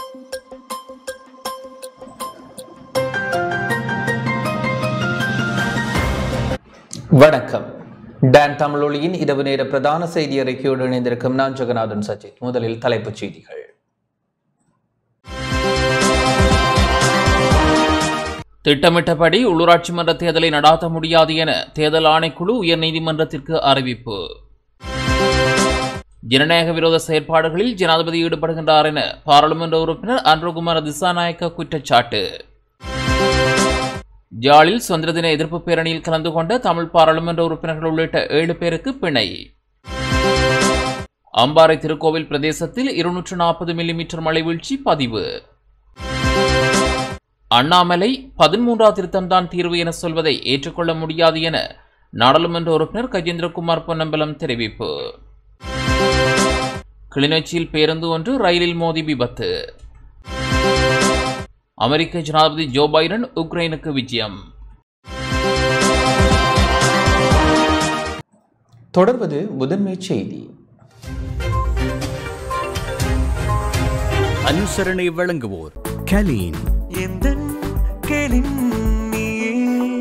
வணக்கம் டான் தமிழொலியின் இரவு நேர பிரதான செய்தி அறிக்கையோடு இணைந்திருக்கும் நான் ஜெகநாதன் சஜித் முதலில் தலைப்புச் செய்திகள் திட்டமிட்டபடி உள்ளூராட்சி மன்ற தேர்தலை நடாத்த முடியாது என தேர்தல் ஆணைக்குழு உயர்நீதிமன்றத்திற்கு அறிவிப்பு ஜனநாயக விரோத செயற்பாடுகளில் ஜனாதிபதி ஈடுபடுகின்றார் என பாராளுமன்ற உறுப்பினர் அன்ருகுமார் திசாநாயக்க குற்றச்சாட்டு ஜாலில் சுதந்திர தின எதிர்ப்பு பேரணியில் கலந்து கொண்ட தமிழ் பாராளுமன்ற உறுப்பினர்கள் உள்ளிட்ட ஏழு பேருக்கு பிணை அம்பாறை திருக்கோவில் பிரதேசத்தில் இருநூற்று நாற்பது மில்லிமீட்டர் மழை வீழ்ச்சி பதிவு அண்ணாமலை பதிமூன்றாம் திருத்தம்தான் தீர்வு என சொல்வதை ஏற்றுக்கொள்ள முடியாது என நாடாளுமன்ற உறுப்பினர் கஜேந்திரகுமார் பொன்னம்பலம் தெரிவிப்பு கிளிநொச்சியில் பேருந்து ஒன்று ரயிலில் மோதி விபத்து அமெரிக்க ஜனாதிபதி ஜோ பைடன் உக்ரைனுக்கு விஜயம் தொடர்வது முதன்மை செய்தி அனுசரணை வழங்குவோர் கலீன் எந்தன் கேளின் நீயே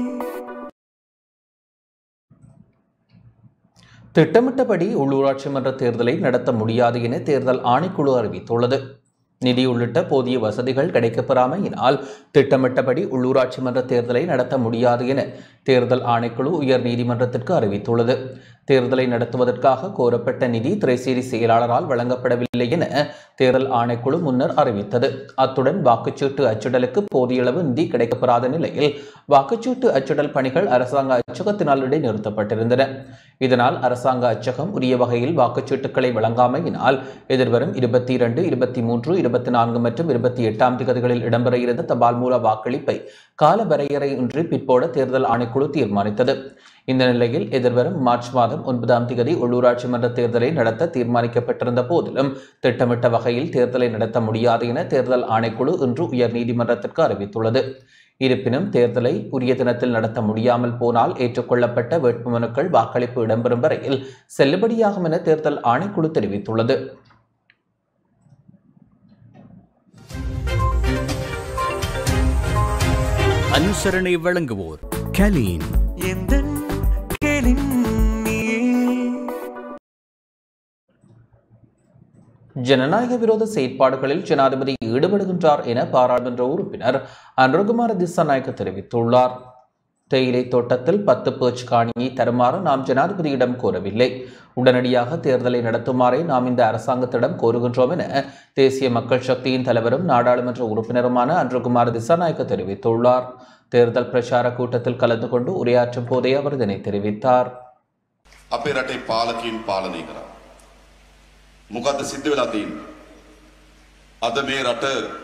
திட்டமிட்டபடி உள்ளூராட்சி மன்ற தேர்தலை நடத்த முடியாது என தேர்தல் ஆணைக்குழு அறிவித்துள்ளது நிதி உள்ளிட்ட போதிய வசதிகள் கிடைக்கப்பெறாமையினால் திட்டமிட்டபடி உள்ளூராட்சி மன்ற தேர்தலை நடத்த முடியாது என தேர்தல் ஆணைக்குழு உயர் நீதிமன்றத்திற்கு அறிவித்துள்ளது தேர்தலை நடத்துவதற்காக கோரப்பட்ட நிதி திரைசேரி செயலாளரால் வழங்கப்படவில்லை என தேர்தல் ஆணைக்குழு முன்னர் அறிவித்தது அத்துடன் வாக்குச்சீட்டு அச்சிடலுக்கு போதிய அளவு நிதி கிடைக்கப்பெறாத நிலையில் வாக்குச்சீட்டு அச்சிடல் பணிகள் அரசாங்க அச்சகத்தினால் இடைநிறுத்தப்பட்டிருந்தன இதனால் அரசாங்க அச்சகம் உரிய வகையில் வாக்குச்சீட்டுகளை வழங்காமையினால் எதிர்வரும் இருபத்தி இரண்டு இருபத்தி மூன்று இருபத்தி நான்கு மற்றும் இருபத்தி எட்டாம் திகதிகளில் இடம்பெற இருந்த தபால் மூல வாக்களிப்பை கால வரையறையின்றி பிற்போட தேர்தல் ஆணைக்குழு தீர்மானித்தது இந்த நிலையில் எதிர்வரும் மார்ச் மாதம் ஒன்பதாம் திகதி உள்ளூராட்சி மன்ற தேர்தலை நடத்த தீர்மானிக்கப்பட்டிருந்த போதிலும் திட்டமிட்ட வகையில் தேர்தலை நடத்த முடியாது என தேர்தல் ஆணைக்குழு இன்று உயர் நீதிமன்றத்திற்கு அறிவித்துள்ளது இருப்பினும் தேர்தலை உரிய தினத்தில் நடத்த முடியாமல் போனால் ஏற்றுக்கொள்ளப்பட்ட வேட்புமனுக்கள் வாக்களிப்பு இடம்பெறும் வரையில் செல்லுபடியாகும் என தேர்தல் ஆணைக்குழு தெரிவித்துள்ளது அனுசரணை வழங்குவோர் கலீன் எந்தன் கேளின் நீயே ஜனநாயக விரோத செயற்பாடுகளில் ஜனாதிபதி ஈடுபடுகின்றார் என பாராளுமன்ற உறுப்பினர் அன்ருகுமார திசாநாயக்க தெரிவித்துள்ளார் தேயிலை தோட்டத்தில் பத்து பேர்ச் காணியை தருமாறு நாம் ஜனாதிபதியிடம் கோரவில்லை உடனடியாக தேர்தலை நடத்துமாறே நாம் இந்த அரசாங்கத்திடம் கோருகின்றோம் என தேசிய மக்கள் சக்தியின் தலைவரும் நாடாளுமன்ற உறுப்பினருமான அன்ருகுமார் திசாநாயக்க தெரிவித்துள்ளார் தேர்தல் பிரச்சார கூட்டத்தில் கலந்து கொண்டு உரையாற்றும் போதே அவர் இதனை தெரிவித்தார் අපේ රටේ පාලකීන් පාලනය කරා. මොකක්ද සිද්ධ වෙලා තියෙන්නේ? අද මේ රට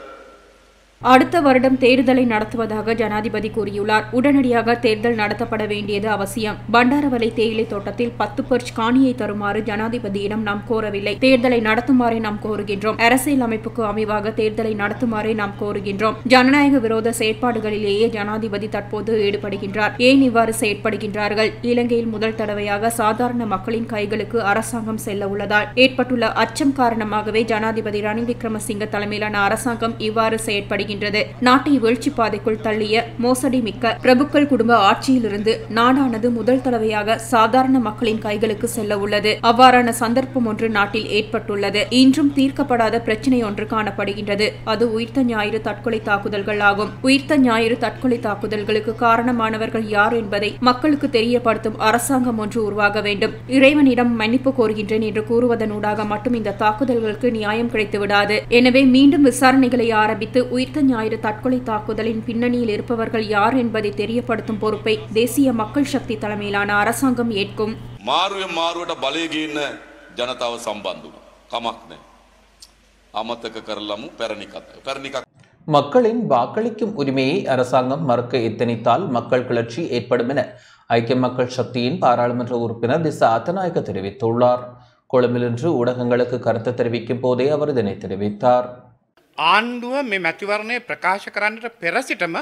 அடுத்த வருடம் தேர்தலை நடத்துவதாக ஜனாதிபதி கூறியுள்ளார் உடனடியாக தேர்தல் நடத்தப்பட வேண்டியது அவசியம் பண்டாரவலை தேயிலை தோட்டத்தில் பத்து பர்ச் காணியை தருமாறு ஜனாதிபதியிடம் நாம் கோரவில்லை தேர்தலை நடத்துமாறே நாம் கோருகின்றோம் அரசியல் அமைப்புக்கு அமைவாக தேர்தலை நடத்துமாறே நாம் கோருகின்றோம் ஜனநாயக விரோத செயற்பாடுகளிலேயே ஜனாதிபதி தற்போது ஈடுபடுகின்றார் ஏன் இவ்வாறு செயற்படுகின்றார்கள் இலங்கையில் முதல் தடவையாக சாதாரண மக்களின் கைகளுக்கு அரசாங்கம் செல்ல உள்ளதால் ஏற்பட்டுள்ள அச்சம் காரணமாகவே ஜனாதிபதி ரணில் விக்ரமசிங்க தலைமையிலான அரசாங்கம் இவ்வாறு செயற்படுகின்றது நாட்டை வீழ்ச்சி பாதைக்குள் தள்ளிய மோசடி மிக்க பிரபுக்கள் குடும்ப ஆட்சியிலிருந்து நாடானது முதல் தடவையாக சாதாரண மக்களின் கைகளுக்கு செல்ல உள்ளது அவ்வாறான சந்தர்ப்பம் ஒன்று நாட்டில் ஏற்பட்டுள்ளது இன்றும் தீர்க்கப்படாத பிரச்சினை ஒன்று காணப்படுகின்றது அது உயிர்த்த ஞாயிறு தற்கொலை தாக்குதல்கள் ஆகும் உயிர்த்த ஞாயிறு தற்கொலை தாக்குதல்களுக்கு காரணமானவர்கள் யார் என்பதை மக்களுக்கு தெரியப்படுத்தும் அரசாங்கம் ஒன்று உருவாக வேண்டும் இறைவனிடம் மன்னிப்பு கோருகின்றேன் என்று கூறுவதனூடாக மட்டும் இந்த தாக்குதல்களுக்கு நியாயம் கிடைத்து விடாது எனவே மீண்டும் விசாரணைகளை ஆரம்பித்து உயிர்த்த ஞாயிறு தற்கொலை தாக்குதலின் பின்னணியில் இருப்பவர்கள் யார் என்பதை தெரியப்படுத்தும் பொறுப்பை தேசிய மக்கள் சக்தி தலைமையிலான அரசாங்கம் ஏற்கும் මාරුවෙන් මාරුවට බලය ගේන්න ජනතාව සම්බන්ධ වුණා. කමක් නැහැ. අමතක කරලමු පැරණි කතාව. පැරණි කතාව. மக்களின் வாக்களிக்கும் உரிமையை அரசாங்கம் மறுக்க எத்தனித்தால் மக்கள் கிளர்ச்சி ஏற்படும் என ஐக்கிய மக்கள் சக்தியின் பாராளுமன்ற உறுப்பினர் திசா அத்தநாயக்க தெரிவித்துள்ளார் கொழும்பில் இன்று ஊடகங்களுக்கு கருத்து தெரிவிக்கும் போதே அவர் இதனை தெரிவித்தார் ආණ්ඩුව මේ මැතිවරණය ප්‍රකාශ කරන්නට පෙර සිටම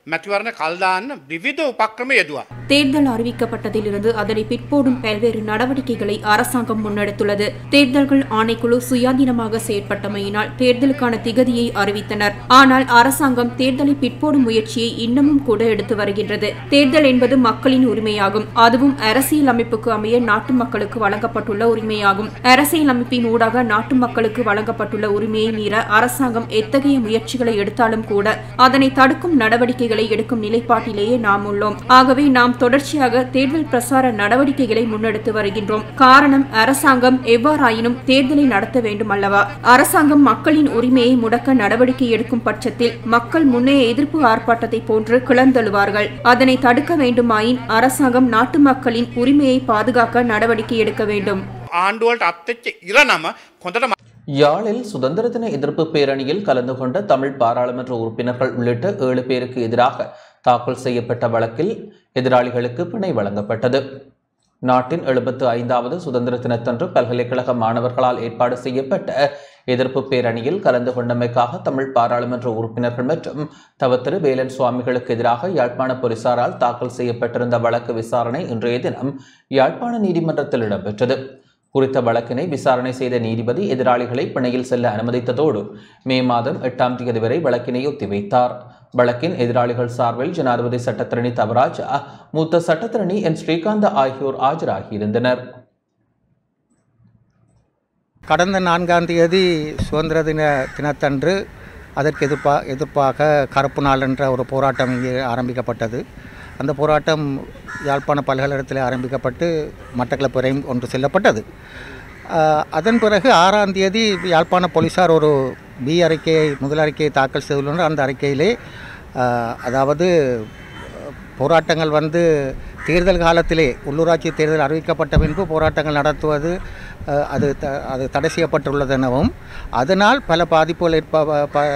මැතිවරණ කල්දාන්න විවිධ උපක්‍රම යෙදවා. தேர்தல் அறிவிக்கப்பட்டதிலிருந்து அதனை பிற்போடும் பல்வேறு நடவடிக்கைகளை அரசாங்கம் முன்னெடுத்துள்ளது தேர்தல்கள் ஆணைக்குழு சுயாதீனமாக செயற்பட்டமையினால் தேர்தலுக்கான திகதியை அறிவித்தனர் ஆனால் அரசாங்கம் தேர்தலை பிற்போடும் முயற்சியை இன்னமும் கூட எடுத்து வருகின்றது தேர்தல் என்பது மக்களின் உரிமையாகும் அதுவும் அரசியல் அமைப்புக்கு அமைய நாட்டு மக்களுக்கு வழங்கப்பட்டுள்ள உரிமையாகும் அரசியல் அமைப்பின் ஊடாக நாட்டு மக்களுக்கு வழங்கப்பட்டுள்ள உரிமையை மீற அரசாங்கம் எத்தகைய முயற்சிகளை எடுத்தாலும் கூட அதனை தடுக்கும் நடவடிக்கைகளை எடுக்கும் நிலைப்பாட்டிலேயே நாம் உள்ளோம் ஆகவே நாம் தொடர்ச்சியாக தேர்தல் பிரசார நடவடிக்கைகளை முன்னெடுத்து வருகின்றோம் காரணம் அரசாங்கம் எவ்வாறாயினும் தேர்தலை நடத்த வேண்டும் அல்லவா அரசாங்கம் மக்களின் உரிமையை முடக்க நடவடிக்கை எடுக்கும் பட்சத்தில் மக்கள் முன்னைய எதிர்ப்பு ஆர்ப்பாட்டத்தை போன்று கிளர்ந்தெழுவார்கள் அதனை தடுக்க வேண்டுமாயின் அரசாங்கம் நாட்டு மக்களின் உரிமையை பாதுகாக்க நடவடிக்கை எடுக்க வேண்டும் ආණ්ඩුවලට අත්තච්ච ඉරනම කොඳට யாழில் சுதந்திர தின எதிர்ப்பு பேரணியில் கலந்து கொண்ட தமிழ் பாராளுமன்ற உறுப்பினர்கள் உள்ளிட்ட ஏழு பேருக்கு எதிராக தாக்கல் செய்யப்பட்ட வழக்கில் எதிராளிகளுக்கு பிணை வழங்கப்பட்டது நாட்டின் எழுபத்து ஐந்தாவது சுதந்திர தினத்தன்று பல்கலைக்கழக மாணவர்களால் ஏற்பாடு செய்யப்பட்ட எதிர்ப்பு பேரணியில் கலந்து கொண்டமைக்காக தமிழ் பாராளுமன்ற உறுப்பினர்கள் மற்றும் தவத்திரு வேலன் சுவாமிகளுக்கு எதிராக யாழ்ப்பாண போலீசாரால் தாக்கல் செய்யப்பட்டிருந்த வழக்கு விசாரணை இன்றைய தினம் யாழ்ப்பாண நீதிமன்றத்தில் இடம்பெற்றது குறித்த வழக்கினை விசாரணை செய்த நீதிபதி எதிராளிகளை பிணையில் செல்ல அனுமதித்ததோடு மே மாதம் எட்டாம் தேதி வரை வழக்கினை ஒத்திவைத்தார் வழக்கின் எதிராளிகள் சார்பில் ஜனாதிபதி சட்டத்திரணி தவராஜா மூத்த சட்டத்திரணி என் ஸ்ரீகாந்த் ஆகியோர் ஆஜராகியிருந்தனர் கடந்த நான்காம் தேதி சுதந்திர தின தினத்தன்று அதற்கு எதிர்ப்பா எதிர்ப்பாக கருப்பு நாள் என்ற ஒரு போராட்டம் இங்கே ஆரம்பிக்கப்பட்டது அந்த போராட்டம் யாழ்ப்பாண பல்கலைக்கழகத்தில் ஆரம்பிக்கப்பட்டு மட்டக்களப்பு வரையும் கொண்டு செல்லப்பட்டது ஆஹ், அதன் பிறகு ஆறாம் தேதி யாழ்ப்பாண போலீசார் ஒரு பி அறிக்கையை முதல் அறிக்கையை தாக்கல் செய்துள்ளனர் அந்த அறிக்கையிலே ஆஹ், அதாவது போராட்டங்கள் வந்து தேர்தல் காலத்திலே உள்ளூராட்சி தேர்தல் அறிவிக்கப்பட்ட பின்பு போராட்டங்கள் நடத்துவது அஹ், அது த- அது தடை செய்யப்பட்டுள்ளது எனவும் அதனால் பல பாதிப்புகள் ஏற்ப ப- ப-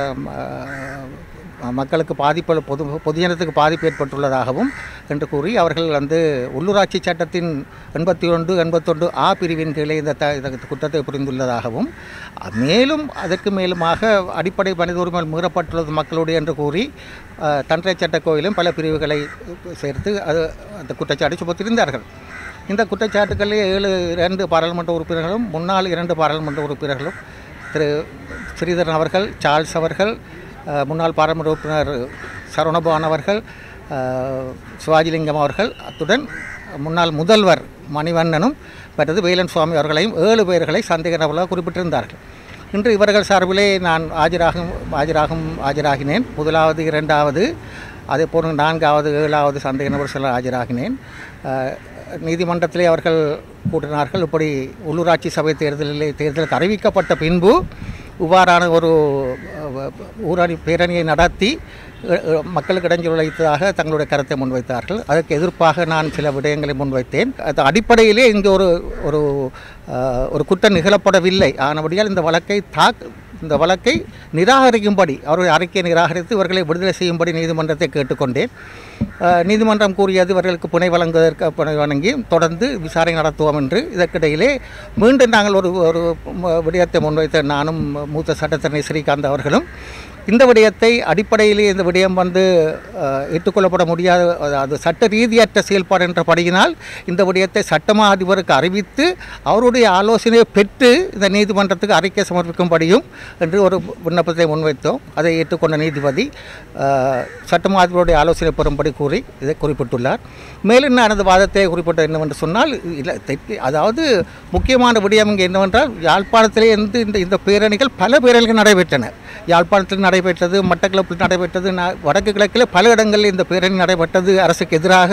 ம- மக்களுக்கு பாதிப்பு பொது பொதுஜனத்துக்கு பாதிப்பு ஏற்பட்டுள்ளதாகவும் என்று கூறி அவர்கள் வந்து உள்ளூராட்சி சட்டத்தின் எண்பத்தி ஒன்று எண்பத்தொன்று ஆ பிரிவின் கீழே இந்த த இந்த குற்றத்தை புரிந்துள்ளதாகவும் அஹ், மேலும் அதற்கு மேலுமாக அடிப்படை மனித உரிமைகள் மீறப்பட்டுள்ளது மக்களுடைய என்று கூறி அஹ், தண்டனை சட்ட கோயிலும் பல பிரிவுகளை சேர்த்து அது அந்த குற்றச்சாட்டை சுமத்திருந்தார்கள் இந்த குற்றச்சாட்டுகளில் ஏழு இரண்டு பாராளுமன்ற உறுப்பினர்களும் முன்னாள் இரண்டு பாராளுமன்ற உறுப்பினர்களும் திரு ஸ்ரீதரன் அவர்கள் சார்ல்ஸ் அவர்கள் அஹ், முன்னாள் பாராளுமன்ற உறுப்பினர் சரவணபவன் அவர்கள் அஹ், சிவாஜிலிங்கம் அவர்கள் அத்துடன் முன்னாள் முதல்வர் மணிவண்ணனும் மற்றது வேலன் சுவாமி அவர்களையும் ஏழு பேர்களை சந்தேக நபர்களாக குறிப்பிட்டிருந்தார்கள் இன்று இவர்கள் சார்பிலே நான் ஆஜராகும் ஆஜராகும் ஆஜராகினேன் முதலாவது இரண்டாவது அதே போன்று நான்காவது ஏழாவது சந்தேக நபர் சிலர் ஆஜராகினேன் அஹ், நீதிமன்றத்திலே அவர்கள் கூட்டினார்கள் இப்படி உள்ளூராட்சி சபை தேர்தலிலே தேர்தலுக்கு அறிவிக்கப்பட்ட பின்பு இவ்வாறான ஒரு அஹ், ஊரணி பேரணியை நடத்தி அஹ், அஹ், மக்களுக்கு இடைஞ்சல் உழைத்ததாக தங்களுடைய கருத்தை முன்வைத்தார்கள் அதற்கு எதிர்ப்பாக நான் சில விடயங்களை முன்வைத்தேன் அது அடிப்படையிலே இங்கே ஒரு ஒரு அஹ், ஒரு குற்றம் நிகழப்படவில்லை ஆனபடியால் இந்த வழக்கை தாக் இந்த வழக்கை நிராகரிக்கும்படி அவருடைய அறிக்கையை நிராகரித்து இவர்களை விடுதலை செய்யும்படி நீதிமன்றத்தை கேட்டுக்கொண்டேன் அஹ், நீதிமன்றம் கூறியது இவர்களுக்கு புனை வழங்குவதற்கு புனை வழங்கி தொடர்ந்து விசாரணை நடத்துவோம் என்று இதற்கிடையிலே மீண்டும் நாங்கள் ஒரு ஒரு ம- விடயத்தை முன்வைத்த நானும் மூத்த சட்டத்தரணி ஸ்ரீகாந்த் அவர்களும் இந்த விடயத்தை அடிப்படையிலே இந்த விடயம் வந்து அஹ், ஏற்றுக்கொள்ளப்பட முடியாத அது சட்ட ரீதியற்ற செயல்பாடு என்ற படியினால் இந்த விடயத்தை சட்டமா அதிபருக்கு அறிவித்து அவருடைய ஆலோசனையை பெற்று இந்த நீதிமன்றத்துக்கு அறிக்கை சமர்ப்பிக்கும்படியும் என்று ஒரு விண்ணப்பத்தை முன்வைத்தோம் அதை ஏற்றுக்கொண்ட நீதிபதி அஹ், சட்டமா அதிபருடைய ஆலோசனை பெறும்படி கூறி இதை குறிப்பிட்டுள்ளார் மேலும் நான் அந்த வாதத்தை குறிப்பிட்டது என்னவென்று சொன்னால் இல்லை தெற்கு அதாவது முக்கியமான விடயம் இங்கே என்னவென்றால் யாழ்ப்பாணத்திலே இருந்து இந்த இந்த பேரணிகள் பல பேரணிகள் நடைபெற்றன யாழ்ப்பாணத்தில் நடைபெற்றது மட்டக்களப்பில் நடைபெற்றது ந- வடக்கு கிழக்கில் பல இடங்களில் இந்த பேரணி நடைபெற்றது அரசுக்கு எதிராக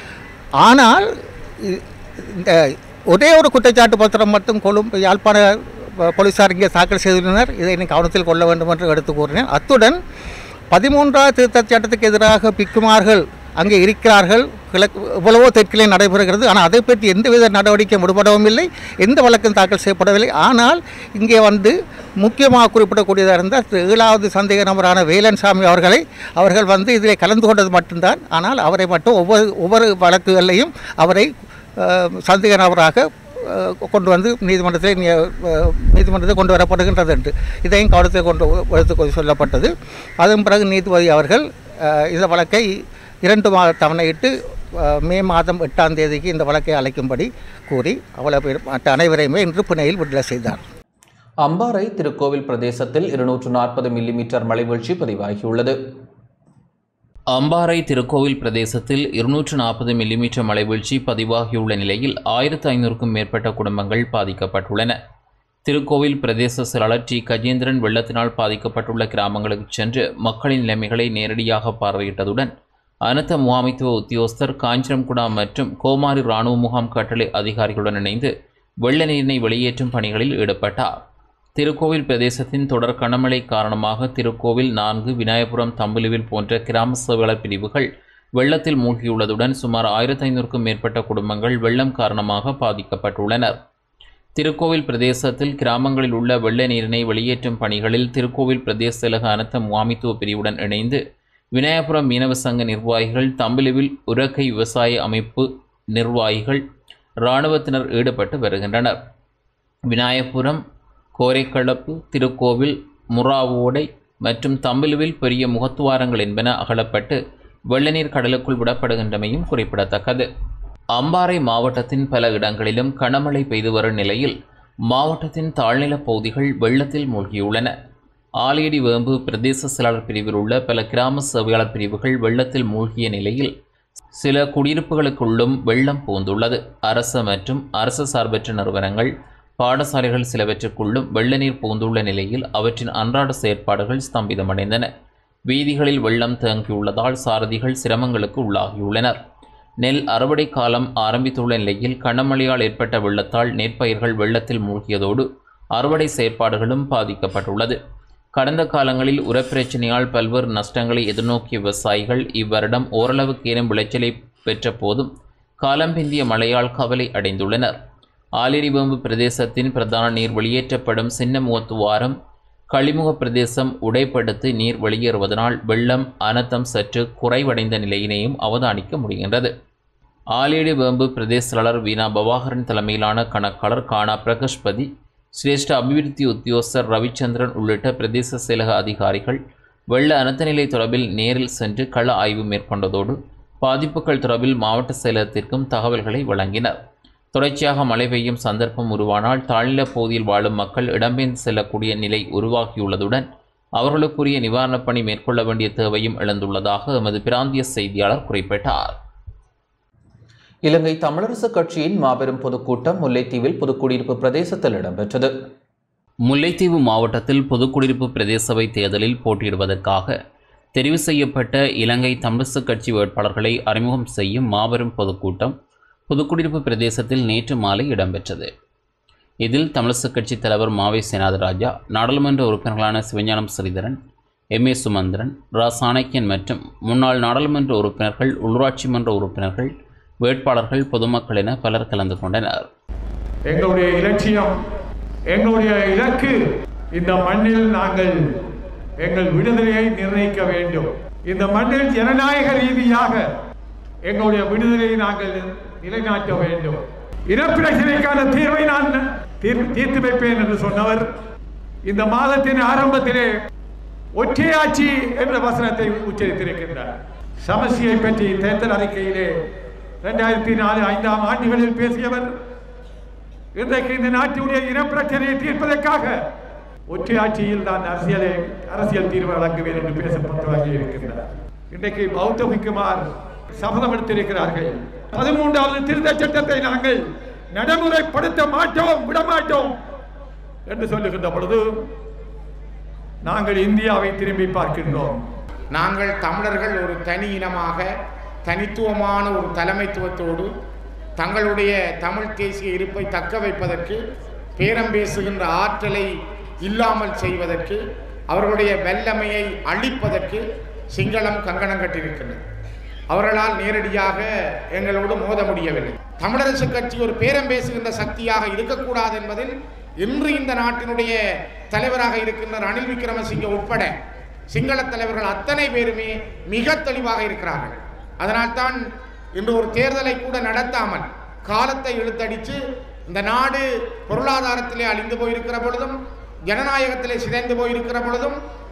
ஆனால் இ- இந்த ஒரே ஒரு குற்றச்சாட்டு பத்திரம் மட்டும் கொழும்பு யாழ்ப்பாண ப- போலீசார் இங்கே தாக்கல் செய்துள்ளனர் இதை நீ கவனத்தில் கொள்ள வேண்டும் என்று எடுத்து கூறினேன் அத்துடன் பதிமூன்றாவது திருத்தச் சட்டத்துக்கு எதிராக பிக்குமார்கள் அங்கே இருக்கிறார்கள் கிழக்கு இவ்வளவோ தெற்கிலே நடைபெறுகிறது ஆனால் அதை பற்றி எந்தவித நடவடிக்கை விடுபடவும் இல்லை எந்த வழக்கும் தாக்கல் செய்யப்படவில்லை ஆனால் இங்கே வந்து முக்கியமாக குறிப்பிடக்கூடியதாக இருந்தால் திரு ஏழாவது சந்தேக நபரான வேலன்சாமி அவர்களை அவர்கள் வந்து இதில் கலந்து கொண்டது மட்டும்தான் ஆனால் அவரை மட்டும் ஒவ்வொரு ஒவ்வொரு வழக்குகளையும் அவரை அஹ், சந்தேக நபராக அஹ், கொண்டு வந்து நீதிமன்றத்தில் நி- அஹ், நீதிமன்றத்தில் கொண்டு வரப்படுகின்றது என்று இதையும் கவனத்தில் கொண்டு எடுத்து சொல்லப்பட்டது அதன் பிறகு நீதிபதி அவர்கள் அஹ், இந்த வழக்கை இரண்டு மாத தவணையிட்டு அஹ், மே மாதம் எட்டாம் தேதிக்கு இந்த வழக்கை அழைக்கும்படி கூறி அவளை மற்ற அனைவரையுமே இன்று பிணையில் விடுதலை செய்தார் அம்பாறை திருக்கோவில் பிரதேசத்தில் இருநூற்று நாற்பது மில்லிமீட்டர் மழை வீழ்ச்சி பதிவாகியுள்ளது அம்பாறை திருக்கோவில் பிரதேசத்தில் இருநூற்று நாற்பது மில்லிமீட்டர் மழை வீழ்ச்சி பதிவாகியுள்ள நிலையில் ஆயிரத்து ஐநூறுக்கும் மேற்பட்ட குடும்பங்கள் பாதிக்கப்பட்டுள்ளன திருக்கோவில் பிரதேச செயலாளர் டி கஜேந்திரன் வெள்ளத்தினால் பாதிக்கப்பட்டுள்ள கிராமங்களுக்கு சென்று மக்களின் நிலைமைகளை நேரடியாக பார்வையிட்டதுடன் அனர்த்த முகாமைத்துவ உத்தியோகஸ்தர் காஞ்சிரம்குடா மற்றும் கோமாரி இராணுவ முகாம் கட்டளை அதிகாரிகளுடன் இணைந்து வெள்ள நீரினை வெளியேற்றும் பணிகளில் ஈடுபட்டார் திருக்கோவில் பிரதேசத்தின் தொடர் கனமழை காரணமாக திருக்கோவில் நான்கு விநாயகபுரம் தம்புலுவில் போன்ற கிராம சேவையாளர் பிரிவுகள் வெள்ளத்தில் மூழ்கியுள்ளதுடன் சுமார் ஆயிரத்தி ஐநூறுக்கும் மேற்பட்ட குடும்பங்கள் வெள்ளம் காரணமாக பாதிக்கப்பட்டுள்ளனர் திருக்கோவில் பிரதேசத்தில் கிராமங்களில் உள்ள வெள்ள நீரினை வெளியேற்றும் பணிகளில் திருக்கோவில் பிரதேச செயலக அனர்த்த முகாமித்துவ பிரிவுடன் இணைந்து விநாயகபுரம் மீனவ சங்க நிர்வாகிகள் தம்பிலுவில் உரக்கை விவசாய அமைப்பு நிர்வாகிகள் இராணுவத்தினர் ஈடுபட்டு வருகின்றனர் விநாயகபுரம் கோரைக்களப்பு திருக்கோவில் முறாவோடை மற்றும் தம்பிலுவில் பெரிய முகத்துவாரங்கள் என்பன அகலப்பட்டு வெள்ளநீர் கடலுக்குள் விடப்படுகின்றமையும் குறிப்பிடத்தக்கது அம்பாறை மாவட்டத்தின் பல இடங்களிலும் கனமழை பெய்து வரும் நிலையில் மாவட்டத்தின் தாழ்நிலப் பகுதிகள் வெள்ளத்தில் மூழ்கியுள்ளன ஆலியடி வேம்பு பிரதேச செயலாளர் பிரிவில் உள்ள பல கிராம சேவையாளர் பிரிவுகள் வெள்ளத்தில் மூழ்கிய நிலையில் சில குடியிருப்புகளுக்குள்ளும் வெள்ளம் புகுந்துள்ளது அரசு மற்றும் அரசு சார்பற்ற நிறுவனங்கள் பாடசாலைகள் சிலவற்றுக்குள்ளும் வெள்ள நீர் புகுந்துள்ள நிலையில் அவற்றின் அன்றாட செயற்பாடுகள் ஸ்தம்பிதமடைந்தன வீதிகளில் வெள்ளம் தேங்கியுள்ளதால் சாரதிகள் சிரமங்களுக்கு உள்ளாகியுள்ளனர் நெல் அறுவடை காலம் ஆரம்பித்துள்ள நிலையில் கனமழையால் ஏற்பட்ட வெள்ளத்தால் நெற்பயிர்கள் வெள்ளத்தில் மூழ்கியதோடு அறுவடை செயற்பாடுகளும் பாதிக்கப்பட்டுள்ளது கடந்த காலங்களில் உரப்பிரச்சனையால் பல்வேறு நஷ்டங்களை எதிர்நோக்கிய விவசாயிகள் இவ்வருடம் ஓரளவுக்கு ஏனும் விளைச்சலை பெற்ற போதும் காலம் பிந்திய மழையால் கவலை அடைந்துள்ளனர் ஆலிரிவம்பு பிரதேசத்தின் பிரதான நீர் வெளியேற்றப்படும் சின்ன முகத்துவாரம் களிமுக பிரதேசம் உடைப்படுத்தி நீர் வெளியேறுவதனால் வெள்ளம் அனர்த்தம் சற்று குறைவடைந்த நிலையினையும் அவதானிக்க முடிகின்றது ஆலேடி வேம்பு பிரதேச செயலாளர் வீணா பவாகரன் தலைமையிலான கணக்காளர் கானா பிரகஷ்பதி சிரேஷ்ட அபிவிருத்தி உத்தியோகஸ்தர் ரவிச்சந்திரன் உள்ளிட்ட பிரதேச செயலக அதிகாரிகள் வெள்ள அனர்த்த நிலை தொடர்பில் நேரில் சென்று கள ஆய்வு மேற்கொண்டதோடு பாதிப்புகள் தொடர்பில் மாவட்ட செயலகத்திற்கும் தகவல்களை வழங்கினர் தொடர்ச்சியாக மழை பெய்யும் சந்தர்ப்பம் உருவானால் தாழ்நில பகுதியில் வாழும் மக்கள் இடம்பெயர்ந்து செல்லக்கூடிய நிலை உருவாகியுள்ளதுடன் அவர்களுக்குரிய நிவாரணப் பணி மேற்கொள்ள வேண்டிய தேவையும் எழுந்துள்ளதாக எமது பிராந்திய செய்தியாளர் குறிப்பிட்டார் இலங்கை தமிழரசு கட்சியின் மாபெரும் பொதுக்கூட்டம் முல்லைத்தீவில் புதுக்குடியிருப்பு பிரதேசத்தில் இடம்பெற்றது முல்லைத்தீவு மாவட்டத்தில் பொதுக்குடியிருப்பு பிரதேச சபை தேர்தலில் போட்டியிடுவதற்காக தெரிவு செய்யப்பட்ட இலங்கை தமிழரசு கட்சி வேட்பாளர்களை அறிமுகம் செய்யும் மாபெரும் பொதுக்கூட்டம் புதுக்குடியிருப்பு பிரதேசத்தில் நேற்று மாலை இடம்பெற்றது இதில் தமிழரசு கட்சி தலைவர் மாவை சேனாதராஜா நாடாளுமன்ற உறுப்பினர்களான சிவஞானம் ஸ்ரீதரன் எம் ஏ சுமந்திரன் ரா சாணக்கியன் மற்றும் முன்னாள் நாடாளுமன்ற உறுப்பினர்கள் உள்ளூராட்சி மன்ற உறுப்பினர்கள் வேட்பாளர்கள் பொதுமக்கள் என பலர் கலந்து கொண்டனர் எங்களுடைய இலட்சியம் எங்களுடைய இலக்கு இந்த மண்ணில் நாங்கள் எங்கள் விடுதலையை நிர்ணயிக்க வேண்டும் இந்த மண்ணில் ஜனநாயக ரீதியாக எங்களுடைய விடுதலையை நாங்கள் நிலைநாட்ட வேண்டும் இனப்பிரச்சனைக்கான தீர்வை நான் தீர்- தீர்த்து வைப்பேன் என்று சொன்னவர் இந்த மாதத்தின் ஆரம்பத்திலே ஒற்றையாட்சி என்ற வசனத்தை உச்சரித்திருக்கின்றார் சமஸ்டியை பற்றி தேர்தல் அறிக்கையிலே இரண்டாயிரத்தி நாலு ஐந்தாம் ஆண்டுகளில் பேசியவர் இன்றைக்கு இந்த நாட்டினுடைய இனப்பிரச்சனையை தீர்ப்பதற்காக ஒற்றையாட்சியில் தான் அரசியலை அரசியல் தீர்வு வழங்குவேன் என்று பேசப்பட்டு வழங்கி இருக்கின்றார் இன்றைக்கு பௌத்த குமார் சபதம் எடுத்திருக்கிறார்கள் பதிமூன்றாவது திருத்த சட்டத்தை நாங்கள் நடைமுறைப்படுத்த மாட்டோம் விடமாட்டோம் என்று சொல்லுகின்ற பொழுது நாங்கள் இந்தியாவை திரும்பி பார்க்கின்றோம் நாங்கள் தமிழர்கள் ஒரு தனி இனமாக தனித்துவமான ஒரு தலைமைத்துவத்தோடு தங்களுடைய தமிழ் தேசிய இருப்பை தக்க வைப்பதற்கு பேரம் பேசுகின்ற ஆற்றலை இல்லாமல் செய்வதற்கு அவர்களுடைய வல்லமையை அழிப்பதற்கு சிங்களம் கங்கணம் கட்டியிருக்கின்றது அவர்களால் நேரடியாக எங்களோடு மோத முடியவில்லை தமிழரசு கட்சி ஒரு பேரம் பேசுகின்ற சக்தியாக இருக்கக்கூடாது என்பதில் இன்று இந்த நாட்டினுடைய தலைவராக இருக்கின்ற ரணில் விக்ரமசிங்க உட்பட சிங்கள தலைவர்கள் அத்தனை பேருமே மிக தெளிவாக இருக்கிறார்கள் அதனால்தான் இன்று ஒரு தேர்தலை கூட நடத்தாமல் காலத்தை இழுத்தடித்து இந்த நாடு பொருளாதாரத்திலே அழிந்து போயிருக்கிற பொழுதும் ஜனநாயகத்திலே சிதைந்து போயிருக்கிற பொழுதும்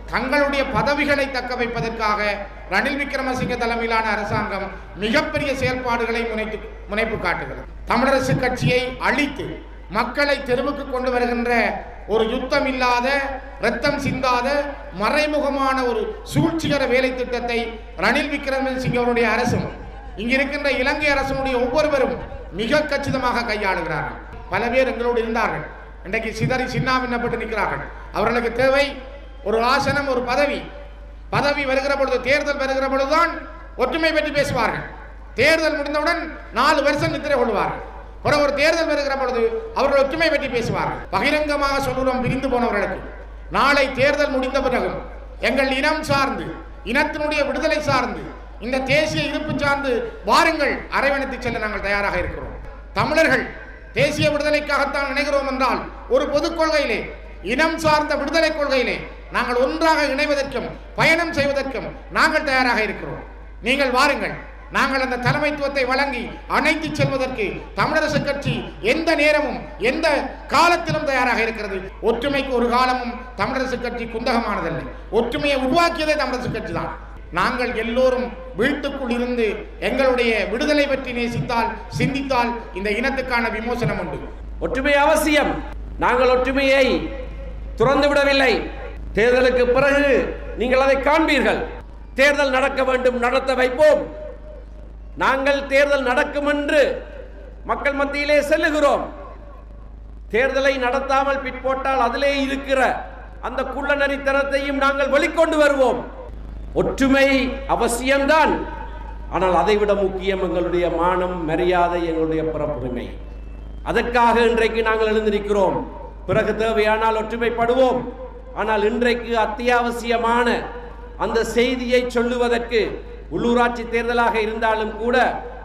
தங்களுடைய பதவிகளை தக்க வைப்பதற்காக ரணில் விக்ரமசிங்க தலைமையிலான அரசாங்கம் மிகப்பெரிய செயல்பாடுகளை முனைத்து முனைப்பு காட்டுகிறது தமிழரசு கட்சியை அழித்து மக்களை தெருவுக்கு கொண்டு வருகின்ற ஒரு யுத்தம் இல்லாத ரத்தம் சிந்தாத மறைமுகமான ஒரு சூழ்ச்சிகர வேலை திட்டத்தை ரணில் விக்ரமசிங்க அவருடைய அரசும் இங்க இருக்கின்ற இலங்கை அரசனுடைய ஒவ்வொருவரும் மிக கச்சிதமாக கையாளுகிறார்கள் பல பேர் எங்களோடு இருந்தார்கள் இன்றைக்கு சிதறி சின்னாபின்னப்பட்டு நிற்கிறார்கள் அவர்களுக்கு தேவை ஒரு ஆசனம் ஒரு பதவி பதவி வருகிற பொழுது தேர்தல் வருகிற பொழுதுதான் ஒற்றுமை பற்றி பேசுவார்கள் தேர்தல் முடிந்தவுடன் நாலு வருஷம் நித்திரை கொள்வார்கள் பிறகு ஒரு தேர்தல் வருகிற பொழுது அவர்கள் ஒற்றுமை பற்றி பேசுவார்கள் பகிரங்கமாக சொல்லுறோம் பிரிந்து போனவர்களுக்கு நாளை தேர்தல் முடிந்த பிறகும் எங்கள் இனம் சார்ந்து இனத்தினுடைய விடுதலை சார்ந்து இந்த தேசிய இருப்பு சார்ந்து வாருங்கள் அரவணைத்து செல்ல நாங்கள் தயாராக இருக்கிறோம் தமிழர்கள் தேசிய விடுதலைக்காகத்தான் நினைக்கிறோம் என்றால் ஒரு பொதுக் கொள்கையிலே இனம் சார்ந்த விடுதலை கொள்கையிலே நாங்கள் ஒன்றாக இணைவதற்கும் பயணம் செய்வதற்கும் நாங்கள் தயாராக இருக்கிறோம் நீங்கள் வாருங்கள் நாங்கள் அந்த தலைமைத்துவத்தை வழங்கி அணைத்து செல்வதற்கு தமிழரசு கட்சி எந்த நேரமும் எந்த காலத்திலும் தயாராக இருக்கிறது ஒற்றுமைக்கு ஒரு காலமும் தமிழரசு கட்சி குந்தகமானதில்லை ஒற்றுமையை உருவாக்கியதே தமிழரசு கட்சி தான் நாங்கள் எல்லோரும் வீட்டுக்குள் இருந்து எங்களுடைய விடுதலை பற்றி நேசித்தால் சிந்தித்தால் இந்த இனத்துக்கான விமோசனம் உண்டு ஒற்றுமை அவசியம் நாங்கள் ஒற்றுமையை துறந்து விடவில்லை தேர்தலுக்கு பிறகு நீங்கள் அதை காண்பீர்கள் தேர்தல் நடக்க வேண்டும் நடத்த வைப்போம் நாங்கள் தேர்தல் நடக்கும் என்று மக்கள் மத்தியிலே செல்லுகிறோம் தேர்தலை நடத்தாமல் பிற்போட்டால் அதிலே இருக்கிற அந்த குள்ளநரித்தனத்தையும் நாங்கள் வெளிக்கொண்டு வருவோம் ஒற்றுமை அவசியம்தான் ஆனால் அதைவிட முக்கியம் எங்களுடைய மானம் மரியாதை எங்களுடைய பிறப்புரிமை அதற்காக இன்றைக்கு நாங்கள் எழுந்திருக்கிறோம் பிறகு தேவையானால் ஒற்றுமைப்படுவோம் ஆனால் இன்றைக்கு அத்தியாவசியமான அந்த செய்தியை சொல்லுவதற்கு உள்ளூராட்சி தேர்தலாக இருந்தாலும் கூட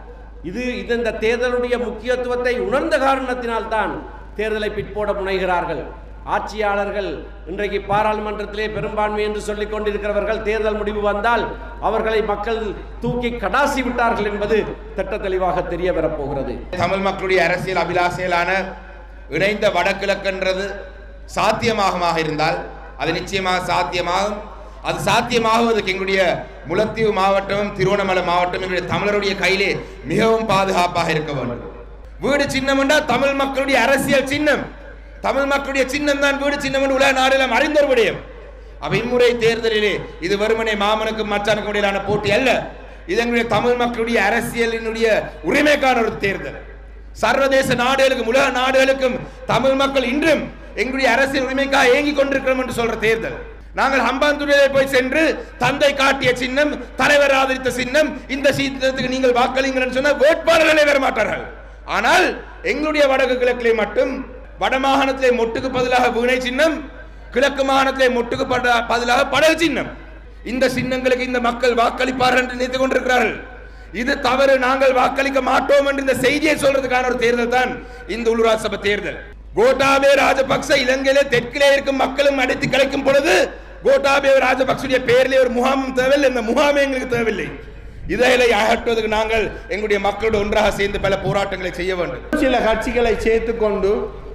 இது இது இந்த தேர்தலுடைய முக்கியத்துவத்தை உணர்ந்த காரணத்தினால்தான் தேர்தலை பிற்போட முனைகிறார்கள் ஆட்சியாளர்கள் இன்றைக்கு பாராளுமன்றத்திலே பெரும்பான்மை என்று சொல்லிக் கொண்டிருக்கிறவர்கள் தேர்தல் முடிவு வந்தால் அவர்களை மக்கள் தூக்கி கடாசி விட்டார்கள் என்பது திட்ட தெளிவாக தெரிய வரப்போகிறது தமிழ் மக்களுடைய அரசியல் அபிலாசையிலான இணைந்த வடகிழக்குன்றது சாத்தியமாகமாக இருந்தால் அது நிச்சயமாக சாத்தியமாகும் அது சாத்தியமாகுவதற்கு எங்களுடைய முலத்தீவு மாவட்டமும் திருவண்ணாமலை மாவட்டம் எங்களுடைய தமிழருடைய கையிலே மிகவும் பாதுகாப்பாக இருக்க வேண்டும் வீடு சின்னம் என்றால் தமிழ் மக்களுடைய அரசியல் சின்னம் தமிழ் மக்களுடைய சின்னம் தான் வீடு சின்னம் என்று உலக நாடெல்லாம் அறிந்த ஒரு விடயம் அப்ப இம்முறை தேர்தலிலே இது வெறுமனே மாமனுக்கும் மச்சானுக்கும் இடையிலான போட்டி அல்ல இது எங்களுடைய தமிழ் மக்களுடைய அரசியலினுடைய உரிமைக்கான ஒரு தேர்தல் சர்வதேச நாடுகளுக்கும் உலக நாடுகளுக்கும் தமிழ் மக்கள் இன்றும் எங்களுடைய அரசியல் உரிமைக்காக ஏங்கிக் கொண்டிருக்கிறோம் என்று சொல்ற தேர்தல் நாங்கள் ஹம்பாந்துறையிலே போய் சென்று தந்தை காட்டிய சின்னம் தலைவர் ஆதரித்த சின்னம் இந்த சின்னத்துக்கு நீங்கள் வாக்களிங்கள் சொன்ன வேட்பாளர்களே வர மாட்டார்கள் ஆனால் எங்களுடைய வடக்கு கிழக்கிலே மட்டும் வடமாகாணத்திலே மொட்டுக்கு பதிலாக வீணை சின்னம் கிழக்கு மாகாணத்திலே மொட்டுக்கு பட- பதிலாக படகு சின்னம் இந்த சின்னங்களுக்கு இந்த மக்கள் வாக்களிப்பார்கள் என்று நினைத்துக் கொண்டிருக்கிறார்கள் இது தவறு நாங்கள் வாக்களிக்க மாட்டோம் என்று இந்த செய்தியை சொல்றதுக்கான ஒரு தேர்தல் தான் இந்த உள்ளூராட்சி சபை தேர்தல் கோட்டாபே ராஜபக்ச இலங்கையிலே தெற்கிலே இருக்கும் மக்களும் அடைத்து கிடைக்கும் பொழுது கோட்டாபே ராஜபக்சுடைய பெயரிலே ஒரு முகாமும் தேவையில்லை இந்த முகாமே எங்களுக்கு தேவையில்லை இதை அகற்றுவதற்கு நாங்கள் எங்களுடைய மக்களோடு ஒன்றாக சேர்ந்து பல போராட்டங்களை செய்ய வேண்டும் சில கட்சிகளை சேர்த்துக்கொண்டு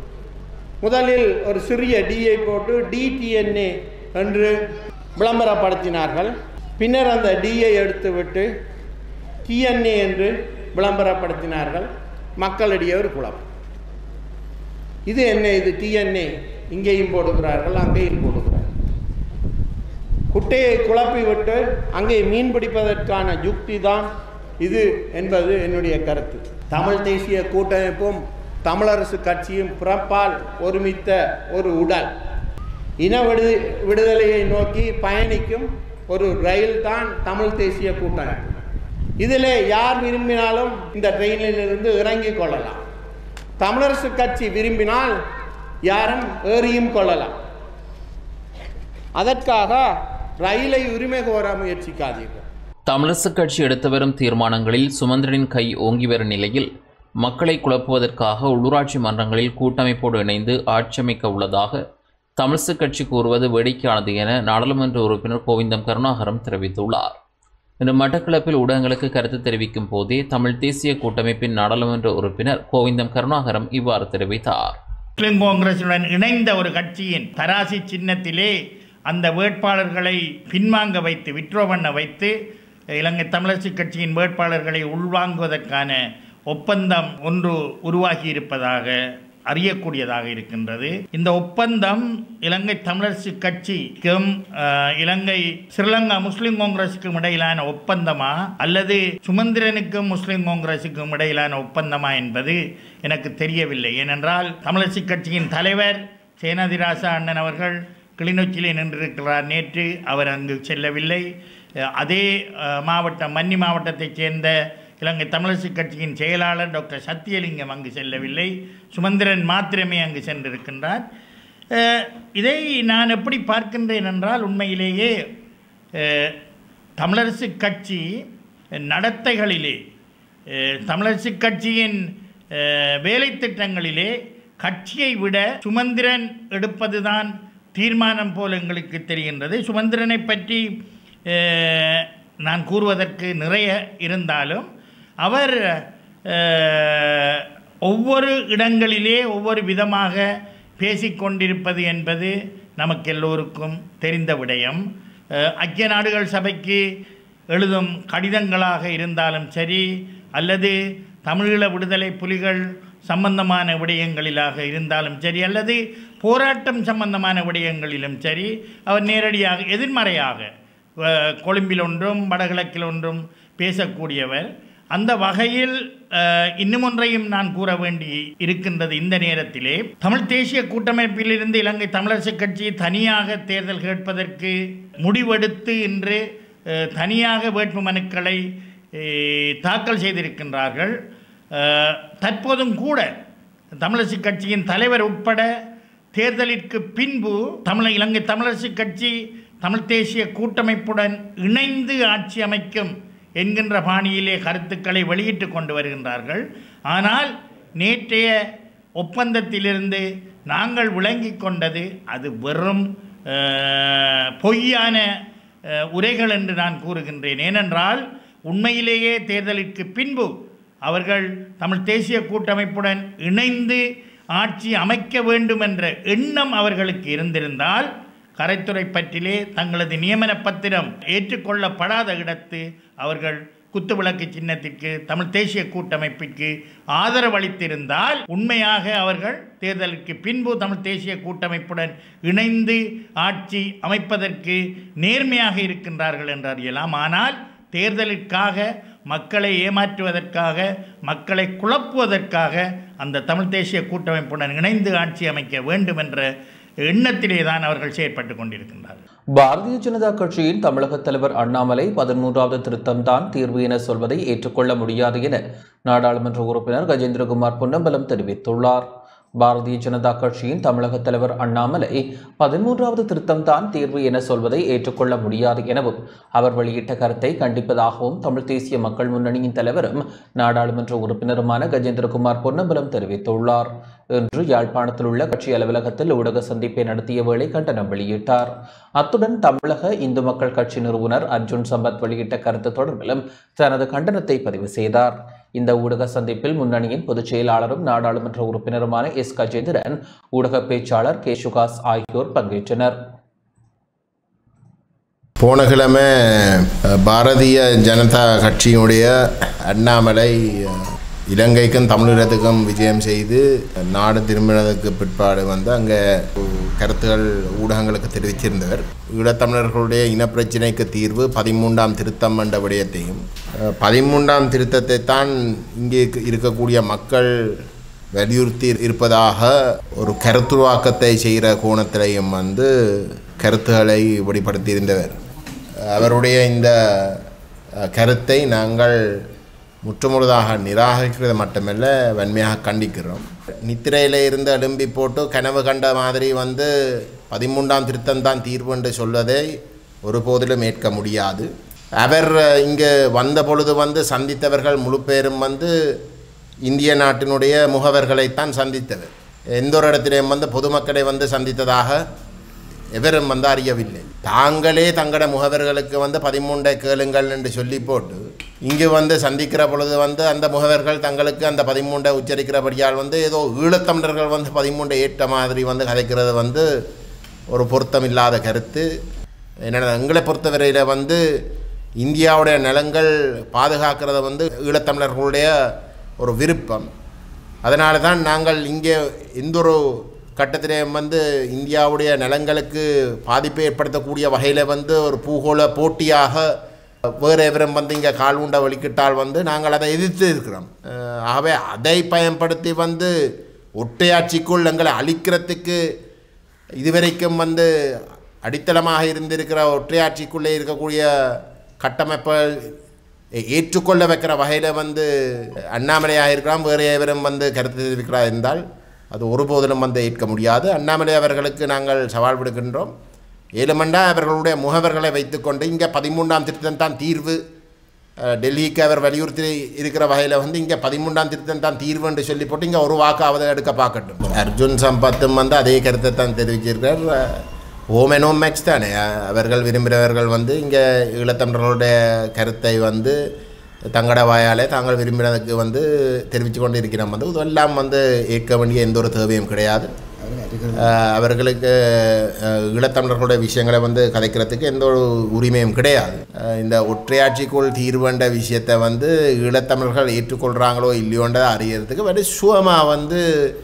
முதலில் ஒரு சிறிய டியை போட்டு டிடிஎன்ஏ என்று விளம்பரப்படுத்தினார்கள் பின்னர் அந்த டியை எடுத்துவிட்டு டிஎன்ஏ என்று விளம்பரப்படுத்தினார்கள் மக்களிடையே ஒரு குழப்பம் இது என்ன இது டிஎன்ஏ இங்கேயும் போடுகிறார்கள் அங்கேயும் போடுகிறார்கள் குட்டையை குழப்பி விட்டு அங்கே மீன் பிடிப்பதற்கான யுக்தி தான் இது என்பது என்னுடைய கருத்து தமிழ் தேசிய கூட்டமைப்பும் தமிழரசு கட்சியும் பிறப்பால் ஒருமித்த ஒரு உடல் இன விடு விடுதலையை நோக்கி பயணிக்கும் ஒரு ரயில் தான் தமிழ் தேசிய கூட்டமைப்பு இதில் யார் விரும்பினாலும் இந்த ட்ரெயினிலிருந்து இறங்கிக் கொள்ளலாம் தமிழரசு கட்சி விரும்பினால் யாரும் ஏறியும் கொள்ளலாம் அதற்காக ரயிலை உரிமை கோர முயற்சிக்காதீர்கள் தமிழரசுக் கட்சி எடுத்து வரும் தீர்மானங்களில் சுமந்திரனின் கை ஓங்கி வரும் நிலையில் மக்களை குழப்புவதற்காக உள்ளூராட்சி மன்றங்களில் கூட்டமைப்போடு இணைந்து ஆட்சியமைக்க உள்ளதாக தமிழரசுக் கட்சி கூறுவது வேடிக்கையானது என நாடாளுமன்ற உறுப்பினர் கோவிந்தம் கருணாகரம் தெரிவித்துள்ளார் இன்று மட்டக்களப்பில் ஊடகங்களுக்கு கருத்து தெரிவிக்கும் போதே தமிழ் தேசிய கூட்டமைப்பின் நாடாளுமன்ற உறுப்பினர் கோவிந்தம் கருணாகரம் இவ்வாறு தெரிவித்தார் முஸ்லிம் காங்கிரசுடன் இணைந்த ஒரு கட்சியின் தராசி சின்னத்திலே அந்த வேட்பாளர்களை பின்வாங்க வைத்து விட்ரோ பண்ண வைத்து இலங்கை தமிழரசு கட்சியின் வேட்பாளர்களை உள்வாங்குவதற்கான ஒப்பந்தம் ஒன்று உருவாகி இருப்பதாக அறியக்கூடியதாக இருக்கின்றது இந்த ஒப்பந்தம் இலங்கை தமிழரசு கட்சிக்கும் அஹ், இலங்கை ஸ்ரீலங்கா முஸ்லிம் காங்கிரஸுக்கும் இடையிலான ஒப்பந்தமா அல்லது சுமந்திரனுக்கும் முஸ்லிம் காங்கிரஸுக்கும் இடையிலான ஒப்பந்தமா என்பது எனக்கு தெரியவில்லை ஏனென்றால் தமிழரசு கட்சியின் தலைவர் சேனாதிராசா அண்ணன் அவர்கள் கிளிநொச்சியிலே நின்றிருக்கிறார் நேற்று அவர் அங்கு செல்லவில்லை அஹ், அதே அஹ், மாவட்டம் மன்னி மாவட்டத்தைச் சேர்ந்த இலங்கை தமிழரசு கட்சியின் செயலாளர் டாக்டர் சத்தியலிங்கம் அங்கு செல்லவில்லை சுமந்திரன் மாத்திரமே அங்கு சென்றிருக்கின்றார் அஹ், இதை நான் எப்படி பார்க்கின்றேன் என்றால் உண்மையிலேயே அஹ், தமிழரசு கட்சி நடத்தைகளிலே அஹ், தமிழரசு கட்சியின் அஹ், வேலை திட்டங்களிலே கட்சியை விட சுமந்திரன் எடுப்பதுதான் தீர்மானம் போல் எங்களுக்கு தெரிகின்றது சுமந்திரனை பற்றி அஹ், நான் கூறுவதற்கு நிறைய இருந்தாலும் அவர் அஹ், ஒவ்வொரு இடங்களிலே ஒவ்வொரு விதமாக பேசிக்கொண்டிருப்பது என்பது நமக்கு எல்லோருக்கும் தெரிந்த விடயம் அஹ், ஐக்கிய நாடுகள் சபைக்கு எழுதும் கடிதங்களாக இருந்தாலும் சரி அல்லது தமிழீழ விடுதலை புலிகள் சம்பந்தமான விடயங்களிலாக இருந்தாலும் சரி அல்லது போராட்டம் சம்பந்தமான விடயங்களிலும் சரி அவர் நேரடியாக எதிர்மறையாக அஹ், கொழும்பில் ஒன்றும் வடகிழக்கில் ஒன்றும் பேசக்கூடியவர் அந்த வகையில் அஹ், இன்னும் ஒன்றையும் நான் கூற வேண்டி இருக்கின்றது இந்த நேரத்திலே தமிழ் தேசிய கூட்டமைப்பிலிருந்து இலங்கை தமிழரசுக் கட்சி தனியாக தேர்தல் கேட்பதற்கு முடிவெடுத்து இன்று அஹ், தனியாக வேட்புமனுக்களை அஹ், தாக்கல் செய்திருக்கின்றார்கள் அஹ், தற்போதும் கூட தமிழரசு கட்சியின் தலைவர் உட்பட தேர்தலிற்கு பின்பு தமிழ் இலங்கை தமிழரசு கட்சி தமிழ் தேசிய கூட்டமைப்புடன் இணைந்து ஆட்சி அமைக்கும் என்கின்ற பாணியிலே கருத்துக்களை வெளியிட்டு கொண்டு வருகின்றார்கள் ஆனால் நேற்றைய ஒப்பந்தத்திலிருந்து நாங்கள் விளங்கிக் கொண்டது அது வெறும் அஹ், பொய்யான அஹ், உரைகள் என்று நான் கூறுகின்றேன் ஏனென்றால் உண்மையிலேயே தேர்தலிற்கு பின்பு அவர்கள் தமிழ் தேசிய கூட்டமைப்புடன் இணைந்து ஆட்சி அமைக்க வேண்டும் என்ற எண்ணம் அவர்களுக்கு இருந்திருந்தால் கரைத்துறை பற்றிலே தங்களது நியமன பத்திரம் ஏற்றுக்கொள்ளப்படாத இடத்து அவர்கள் குத்துவிளக்கு சின்னத்திற்கு தமிழ் தேசிய கூட்டமைப்பிற்கு ஆதரவளித்திருந்தால் உண்மையாக அவர்கள் தேர்தலுக்கு பின்பு தமிழ் தேசிய கூட்டமைப்புடன் இணைந்து ஆட்சி அமைப்பதற்கு நேர்மையாக இருக்கின்றார்கள் என்று அறியலாம் ஆனால் தேர்தலுக்காக மக்களை ஏமாற்றுவதற்காக மக்களை குழப்புவதற்காக அந்த தமிழ் தேசிய கூட்டமைப்புடன் இணைந்து ஆட்சி அமைக்க வேண்டும் என்ற எண்ணத்திலே தான் அவர்கள் செயற்பட்டு கொண்டிருக்கின்றார்கள் பாரதிய ஜனதா கட்சியின் தமிழக தலைவர் அண்ணாமலை பதிமூன்றாவது திருத்தம் தான் தீர்வு என சொல்வதை ஏற்றுக்கொள்ள முடியாது என நாடாளுமன்ற உறுப்பினர் கஜேந்திரகுமார் பொன்னம்பலம் தெரிவித்துள்ளார் பாரதிய ஜனதா கட்சியின் தமிழக தலைவர் அண்ணாமலை பதிமூன்றாவது திருத்தம் தான் தீர்வு என சொல்வதை ஏற்றுக்கொள்ள முடியாது எனவும் அவர் வெளியிட்ட கருத்தை கண்டிப்பதாகவும் தமிழ் தேசிய மக்கள் முன்னணியின் தலைவரும் நாடாளுமன்ற உறுப்பினருமான கஜேந்திரகுமார் பொன்னம்பலம் தெரிவித்துள்ளார் இன்று யாழ்ப்பாணத்தில் உள்ள கட்சி அலுவலகத்தில் ஊடக சந்திப்பை நடத்திய வேளை கண்டனம் வெளியிட்டார் அத்துடன் தமிழக இந்து மக்கள் கட்சி நிறுவனர் அர்ஜுன் சம்பத் வெளியிட்ட கருத்து தொடர்பிலும் தனது கண்டனத்தை பதிவு செய்தார் இந்த ஊடக சந்திப்பில் முன்னணியின் பொதுச் செயலாளரும் நாடாளுமன்ற உறுப்பினருமான எஸ் கஜேந்திரன் ஊடக பேச்சாளர் கே சுகாஸ் ஆகியோர் பங்கேற்றனர் போன கிழமை அஹ், பாரதிய ஜனதா கட்சியினுடைய அண்ணாமலை அஹ், இலங்கைக்கும் தமிழகத்துக்கும் விஜயம் செய்து நாடு திரும்பினதுக்கு பிற்பாடு வந்து அங்கே கருத்துகள் ஊடகங்களுக்கு தெரிவிச்சிருந்தவர் ஈழத்தமிழர்களுடைய இனப்பிரச்சினைக்கு தீர்வு பதிமூன்றாம் திருத்தம் என்ற விடயத்தையும் அஹ், பதிமூன்றாம் திருத்தத்தை தான் இங்கே இருக்க- இருக்கக்கூடிய மக்கள் வலியுறுத்தி இருப்பதாக ஒரு கருத்துருவாக்கத்தை செய்கிற கோணத்திலையும் வந்து கருத்துக்களை வெளிப்படுத்தியிருந்தவர் அவருடைய இந்த அஹ், கருத்தை நாங்கள் முற்றுமுழுதாக நிராகரிக்கிறது மட்டுமல்ல வன்மையாக கண்டிக்கிறோம் நித்திரையில் இருந்து எழும்பி போட்டு கனவு கண்ட மாதிரி வந்து பதிமூன்றாம் திருத்தம் தான் தீர்வு என்று சொல்வதை ஒருபோதிலும் ஏற்க முடியாது அவர் இங்கு வந்த பொழுது வந்து சந்தித்தவர்கள் முழு பேரும் வந்து இந்திய நாட்டினுடைய முகவர்களைத்தான் சந்தித்தவர் எந்த ஒரு இடத்திலையும் வந்து பொதுமக்களை வந்து சந்தித்ததாக எவரும் வந்து அறியவில்லை தாங்களே தங்களோட முகவர்களுக்கு வந்து பதிமூன்றை கேளுங்கள் என்று சொல்லி போட்டு இங்கு வந்து சந்திக்கிற பொழுது வந்து அந்த முகவர்கள் தங்களுக்கு அந்த பதிமூன்றை உச்சரிக்கிறபடியால் வந்து ஏதோ ஈழத்தமிழர்கள் வந்து பதிமூன்றை ஏற்ற மாதிரி வந்து கதைக்கிறது வந்து ஒரு பொருத்தமில்லாத கருத்து என்னென்ன எங்களை பொறுத்தவரையில் வந்து இந்தியாவுடைய நிலங்கள் பாதுகாக்கிறத வந்து ஈழத்தமிழர்களுடைய ஒரு விருப்பம் அதனால தான் நாங்கள் இங்கே எந்த ஒரு கட்டத்திலேயும் வந்து இந்தியாவுடைய நிலங்களுக்கு பாதிப்பை ஏற்படுத்தக்கூடிய வகையில் வந்து ஒரு பூகோள போட்டியாக வேறு எவரும் வந்து இங்கே கால் உண்ட வலிக்கிட்டால் வந்து நாங்கள் அதை எதிர்த்து இருக்கிறோம் அஹ் ஆகவே அதை பயன்படுத்தி வந்து ஒற்றையாட்சிக்குள் எங்களை அழிக்கிறதுக்கு இதுவரைக்கும் வந்து அடித்தளமாக இருந்திருக்கிற ஒற்றையாட்சிக்குள்ளே இருக்கக்கூடிய கட்டமைப்பை ஏற்றுக்கொள்ள வைக்கிற வகையில் வந்து அண்ணாமலையாக இருக்கலாம் வேறு எவரும் வந்து கருத்து தெரிவிக்கிறா இருந்தால் அது ஒருபோதிலும் வந்து ஏற்க முடியாது அண்ணாமலை அவர்களுக்கு நாங்கள் சவால் விடுக்கின்றோம் ஏழுமண்டா அவர்களுடைய முகவர்களை வைத்துக்கொண்டு இங்கே பதிமூன்றாம் திருத்தம் தான் தீர்வு அஹ், டெல்லிக்கு அவர் வலியுறுத்தி இருக்கிற வகையில் வந்து இங்கே பதிமூன்றாம் திருத்தம் தான் தீர்வு என்று சொல்லி போட்டு இங்கே ஒரு வாக்காவது எடுக்க பார்க்கட்டும் அர்ஜுன் சம்பத்தும் வந்து அதே கருத்தை தான் தெரிவிச்சிருக்கார் ஓம் அண்ட் ஓம் மேட்ச் தானே அஹ், அவர்கள் விரும்புகிறவர்கள் வந்து இங்கே ஈழத்தமிழர்களுடைய கருத்தை வந்து தங்கட வாயாலே தாங்கள் விரும்பினதுக்கு வந்து தெரிவித்து கொண்டு இருக்கிறோம் வந்து இதெல்லாம் வந்து ஏற்க வேண்டிய எந்த ஒரு தேவையும் கிடையாது அஹ், அவர்களுக்கு அஹ், ஈழத்தமிழர்களுடைய விஷயங்களை வந்து கதைக்கிறதுக்கு எந்த ஒரு உரிமையும் கிடையாது அஹ், இந்த ஒற்றையாட்சிக்குள் தீர்வுன்ற விஷயத்தை வந்து ஈழத்தமிழர்கள் ஏற்றுக்கொள்கிறாங்களோ இல்லையோன்றதை அறியறதுக்கு வெரி சுவமாக வந்து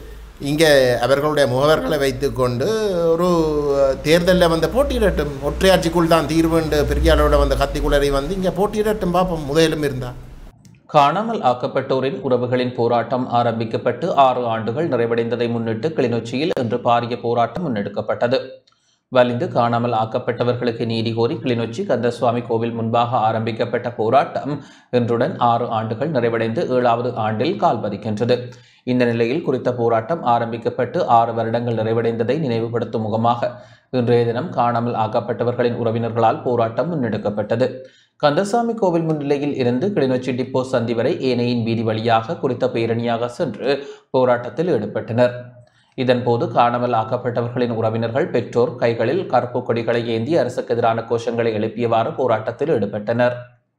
இங்கே அவர்களுடைய முகவர்களை வைத்துக்கொண்டு ஒரு தேர்தலில் வந்து போட்டியிடட்டும் ஒற்றையாட்சிக்குள் தான் தீர்வுண்டு பெரிய அளவில் வந்து கத்திக்குளறி வந்து இங்கே போட்டியிடட்டும் பார்ப்போம் முதலும் இருந்தால் காணாமல் ஆக்கப்பட்டோரின் உறவுகளின் போராட்டம் ஆரம்பிக்கப்பட்டு ஆறு ஆண்டுகள் நிறைவடைந்ததை முன்னிட்டு கிளிநொச்சியில் இன்று பாரிய போராட்டம் முன்னெடுக்கப்பட்டது வலிந்து காணாமல் ஆக்கப்பட்டவர்களுக்கு நீதி கோரி கிளிநொச்சி கந்தசுவாமி கோவில் முன்பாக ஆரம்பிக்கப்பட்ட போராட்டம் இன்றுடன் ஆறு ஆண்டுகள் நிறைவடைந்து ஏழாவது ஆண்டில் கால் பதிக்கின்றது இந்த நிலையில் குறித்த போராட்டம் ஆரம்பிக்கப்பட்டு ஆறு வருடங்கள் நிறைவடைந்ததை நினைவுபடுத்தும் முகமாக இன்றைய தினம் காணாமல் ஆக்கப்பட்டவர்களின் உறவினர்களால் போராட்டம் முன்னெடுக்கப்பட்டது கந்தசாமி கோவில் முன்னிலையில் இருந்து கிளிநொச்சி டிப்போ சந்தி வரை ஏனையின் வீதி வழியாக குறித்த பேரணியாக சென்று போராட்டத்தில் ஈடுபட்டனர் இதன்போது காணாமல் ஆக்கப்பட்டவர்களின் உறவினர்கள் பெற்றோர் கைகளில் கருப்பு கொடிகளை ஏந்தி அரசுக்கு எதிரான கோஷங்களை எழுப்பியவாறு போராட்டத்தில் ஈடுபட்டனர்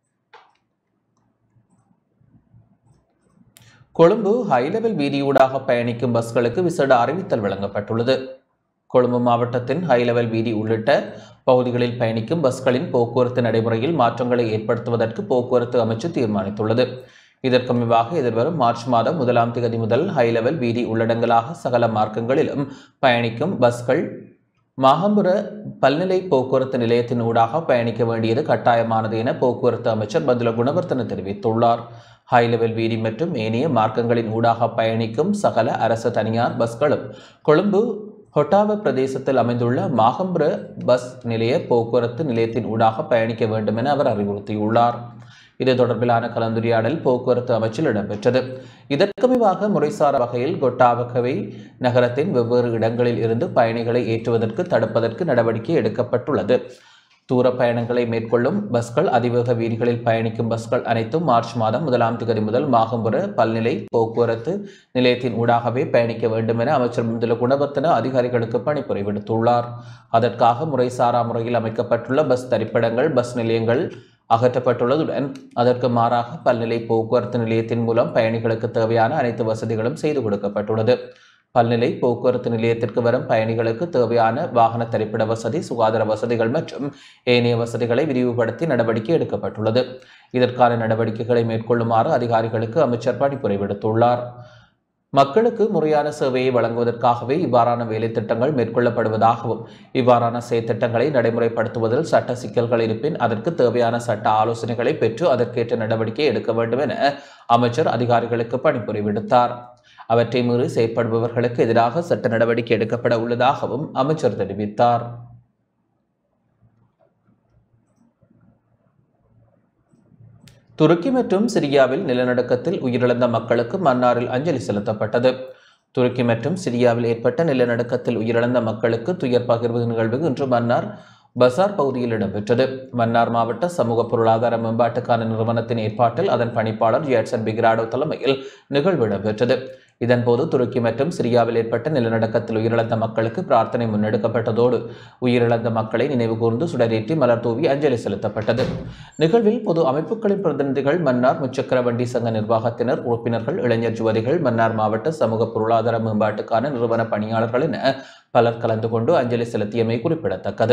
கொழும்பு ஹை லெவல் வீதியூடாக பயணிக்கும் பஸ்களுக்கு விசேட அறிவித்தல் வழங்கப்பட்டுள்ளது கொழும்பு மாவட்டத்தின் ஹை லெவல் வீதி உள்ளிட்ட பகுதிகளில் பயணிக்கும் பஸ்களின் போக்குவரத்து நடைமுறையில் மாற்றங்களை ஏற்படுத்துவதற்கு போக்குவரத்து அமைச்சு தீர்மானித்துள்ளது இதற்கமைவாக எதிர்வரும் மார்ச் மாதம் முதலாம் தேதி முதல் ஹை லெவல் வீதி உள்ளடங்கலாக சகல மார்க்கங்களிலும் பயணிக்கும் பஸ்கள் மாகம்புர பல்நிலை போக்குவரத்து நிலையத்தின் ஊடாக பயணிக்க வேண்டியது கட்டாயமானது என போக்குவரத்து அமைச்சர் பந்துல குணவர்த்தன தெரிவித்துள்ளார் ஹை லெவல் வீதி மற்றும் ஏனைய மார்க்கங்களின் ஊடாக பயணிக்கும் சகல அரசு தனியார் பஸ்களும் கொழும்பு ஹொட்டாவ பிரதேசத்தில் அமைந்துள்ள மாகம்புர பஸ் நிலைய போக்குவரத்து நிலையத்தின் ஊடாக பயணிக்க வேண்டும் என அவர் அறிவுறுத்தியுள்ளார் இது தொடர்பிலான கலந்துரையாடல் போக்குவரத்து அமைச்சில் இடம்பெற்றது இதற்கமைவாக முறைசார வகையில் கொட்டாவகவை நகரத்தின் வெவ்வேறு இடங்களில் இருந்து பயணிகளை ஏற்றுவதற்கு தடுப்பதற்கு நடவடிக்கை எடுக்கப்பட்டுள்ளது தூர பயணங்களை மேற்கொள்ளும் பஸ்கள் அதிவேக வீதிகளில் பயணிக்கும் பஸ்கள் அனைத்தும் மார்ச் மாதம் முதலாம் தேதி முதல் மாகம்புர பல்நிலை போக்குவரத்து நிலையத்தின் ஊடாகவே பயணிக்க வேண்டும் என அமைச்சர் முந்துல குணவர்த்தன அதிகாரிகளுக்கு பணிப்புரை விடுத்துள்ளார் அதற்காக முறைசாரா முறையில் அமைக்கப்பட்டுள்ள பஸ் தரிப்பிடங்கள் பஸ் நிலையங்கள் அகற்றப்பட்டுள்ளதுடன் அதற்கு மாறாக பல்நிலை போக்குவரத்து நிலையத்தின் மூலம் பயணிகளுக்கு தேவையான அனைத்து வசதிகளும் செய்து கொடுக்கப்பட்டுள்ளது பல்நிலை போக்குவரத்து நிலையத்திற்கு வரும் பயணிகளுக்கு தேவையான வாகன தரிப்பிட வசதி சுகாதார வசதிகள் மற்றும் ஏனைய வசதிகளை விரிவுபடுத்தி நடவடிக்கை எடுக்கப்பட்டுள்ளது இதற்கான நடவடிக்கைகளை மேற்கொள்ளுமாறு அதிகாரிகளுக்கு அமைச்சர் பணிப்புரை விடுத்துள்ளார் மக்களுக்கு முறையான சேவையை வழங்குவதற்காகவே இவ்வாறான வேலைத்திட்டங்கள் மேற்கொள்ளப்படுவதாகவும் இவ்வாறான செயற்திட்டங்களை நடைமுறைப்படுத்துவதில் சட்ட சிக்கல்கள் இருப்பின் அதற்கு தேவையான சட்ட ஆலோசனைகளை பெற்று அதற்கேற்ற நடவடிக்கை எடுக்க வேண்டும் என அமைச்சர் அதிகாரிகளுக்கு பணிப்புரை விடுத்தார் அவற்றை மீறி செயற்படுபவர்களுக்கு எதிராக சட்ட நடவடிக்கை எடுக்கப்பட உள்ளதாகவும் அமைச்சர் தெரிவித்தார் துருக்கி மற்றும் சிரியாவில் நிலநடுக்கத்தில் உயிரிழந்த மக்களுக்கு மன்னாரில் அஞ்சலி செலுத்தப்பட்டது துருக்கி மற்றும் சிரியாவில் ஏற்பட்ட நிலநடுக்கத்தில் உயிரிழந்த மக்களுக்கு துயர் பகிர்வு நிகழ்வு இன்று மன்னார் பசார் பகுதியில் இடம்பெற்றது மன்னார் மாவட்ட சமூக பொருளாதார மேம்பாட்டுக்கான நிறுவனத்தின் ஏற்பாட்டில் அதன் பணிப்பாளர் ஜியாட்சன் பிகிராடோ தலைமையில் நிகழ்வு இடம்பெற்றது இதன்போது துருக்கி மற்றும் சிரியாவில் ஏற்பட்ட நிலநடுக்கத்தில் உயிரிழந்த மக்களுக்கு பிரார்த்தனை முன்னெடுக்கப்பட்டதோடு உயிரிழந்த மக்களை நினைவுகூர்ந்து சுடரேற்றி மலர் தூவி அஞ்சலி செலுத்தப்பட்டது நிகழ்வில் பொது அமைப்புகளின் பிரதிநிதிகள் மன்னார் முச்சக்கர வண்டி சங்க நிர்வாகத்தினர் உறுப்பினர்கள் இளைஞர் ஜுவதிகள் மன்னார் மாவட்ட சமூக பொருளாதார மேம்பாட்டுக்கான நிறுவன பணியாளர்கள் என பலர் கலந்து கொண்டு அஞ்சலி செலுத்தியமை குறிப்பிடத்தக்கது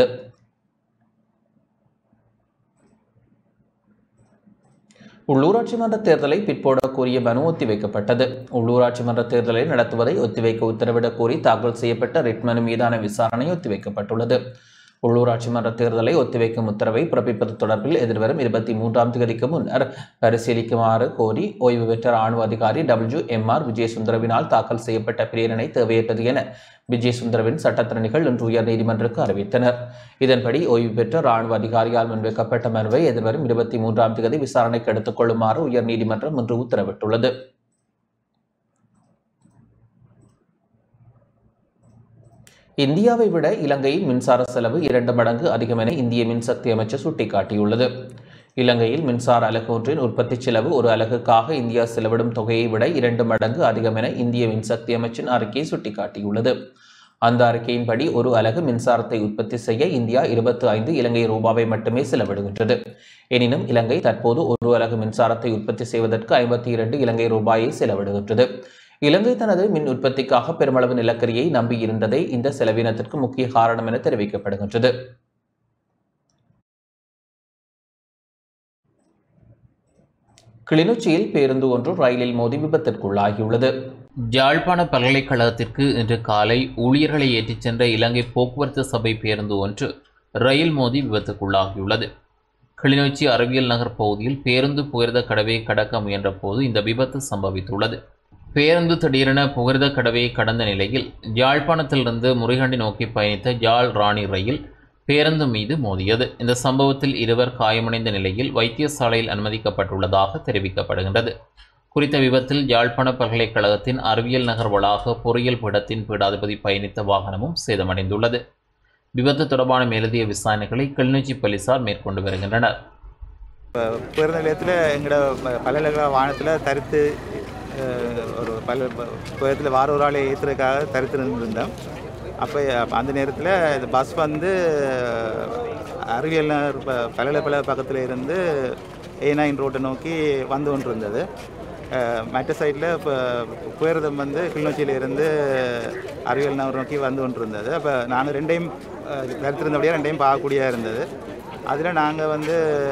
உள்ளூராட்சி மன்ற தேர்தலை பிற்போட கோரிய மனு ஒத்திவைக்கப்பட்டது உள்ளூராட்சி மன்ற தேர்தலை நடத்துவதை ஒத்திவைக்க உத்தரவிடக் கோரி தாக்கல் செய்யப்பட்ட ரிட் மனு மீதான விசாரணை ஒத்திவைக்கப்பட்டுள்ளது உள்ளூராட்சி மன்ற தேர்தலை ஒத்திவைக்கும் உத்தரவை பிறப்பிப்பது தொடர்பில் எதிர்வரும் இருபத்தி மூன்றாம் தேதிக்கு முன்னர் பரிசீலிக்குமாறு கோரி ஓய்வு பெற்ற ராணுவ அதிகாரி டபிள்யூ எம் ஆர் விஜயசுந்தரவினால் தாக்கல் செய்யப்பட்ட பிரேரணை தேவையற்றது என விஜயசுந்தரவின் சட்டத்திறனிகள் இன்று உயர்நீதிமன்றக்கு அறிவித்தனர் இதன்படி ஓய்வு பெற்ற ராணுவ அதிகாரியால் முன்வைக்கப்பட்ட மனுவை எதிர்வரும் இருபத்தி மூன்றாம் தேதி விசாரணைக்கு எடுத்துக் கொள்ளுமாறு உயர்நீதிமன்றம் இன்று உத்தரவிட்டுள்ளது இந்தியாவை விட இலங்கையின் மின்சார செலவு இரண்டு மடங்கு அதிகம் என இந்திய மின்சக்தி அமைச்சர் சுட்டிக்காட்டியுள்ளது இலங்கையில் மின்சார அலகு ஒன்றின் உற்பத்தி செலவு ஒரு அலகுக்காக இந்தியா செலவிடும் தொகையை விட இரண்டு மடங்கு அதிகம் என இந்திய மின்சக்தி அமைச்சின் அறிக்கை சுட்டிக்காட்டியுள்ளது அந்த அறிக்கையின்படி ஒரு அலகு மின்சாரத்தை உற்பத்தி செய்ய இந்தியா இருபத்தி ஐந்து இலங்கை ரூபாவை மட்டுமே செலவிடுகின்றது எனினும் இலங்கை தற்போது ஒரு அலகு மின்சாரத்தை உற்பத்தி செய்வதற்கு ஐம்பத்தி இரண்டு இலங்கை ரூபாயை செலவிடுகின்றது இலங்கை தனது மின் உற்பத்திக்காக பெருமளவு நிலக்கரியை நம்பியிருந்ததே இந்த செலவினத்திற்கு முக்கிய காரணம் என தெரிவிக்கப்படுகின்றது கிளிநொச்சியில் பேருந்து ஒன்று ரயிலில் மோதி விபத்திற்குள்ளாகியுள்ளது யாழ்ப்பாண பல்கலைக்கழகத்திற்கு இன்று காலை ஊழியர்களை ஏற்றிச் சென்ற இலங்கை போக்குவரத்து சபை பேருந்து ஒன்று ரயில் மோதி விபத்துக்குள்ளாகியுள்ளது கிளிநொச்சி அறிவியல் நகர் பகுதியில் பேருந்து புகர்த கடவையை கடக்க முயன்ற போது இந்த விபத்து சம்பவித்துள்ளது பேருந்து திடீரென புகர்த கடவையை கடந்த நிலையில் யாழ்ப்பாணத்திலிருந்து முருகண்டி நோக்கி பயணித்த யாழ் ராணி ரயில் பேருந்து மீது மோதியது இந்த சம்பவத்தில் இருவர் காயமடைந்த நிலையில் வைத்தியசாலையில் அனுமதிக்கப்பட்டுள்ளதாக தெரிவிக்கப்படுகின்றது குறித்த விபத்தில் யாழ்ப்பாண பல்கலைக்கழகத்தின் அறிவியல் நகர் வளாக பொறியியல் பீடத்தின் பீடாதிபதி பயணித்த வாகனமும் சேதமடைந்துள்ளது விபத்து தொடர்பான மேலதிக விசாரணைகளை கிளிநொச்சி போலீசார் மேற்கொண்டு வருகின்றனர் பேருந்து நிலையத்தில் எங்களோட ப- பல்கலைக்கழக வாகனத்தில் தரித்து அஹ், ஒரு பல பேரத்தில் வார ஒரு ஆளை ஏற்றுறதுக்காக தரித்து நின்றுருந்தோம் அப்போ அந்த நேரத்தில் இந்த பஸ் வந்து அறிவியல் நகர் ப- பல்கலைக்கழக பக்கத்தில் இருந்து ஏ நைன் ரோட்டை நோக்கி வந்து கொண்டு இருந்தது அஹ், மற்ற சைடில் இப்போ புயரதம் வந்து கிளிநொச்சியில இருந்து அறிவியல் நகர் நோக்கி வந்து கொண்டு இருந்தது அப்போ நாங்கள் ரெண்டையும் தரித்திருந்தபடியாக ரெண்டையும் பார்க்கக்கூடியதாக இருந்தது அதில் நாங்கள் வந்து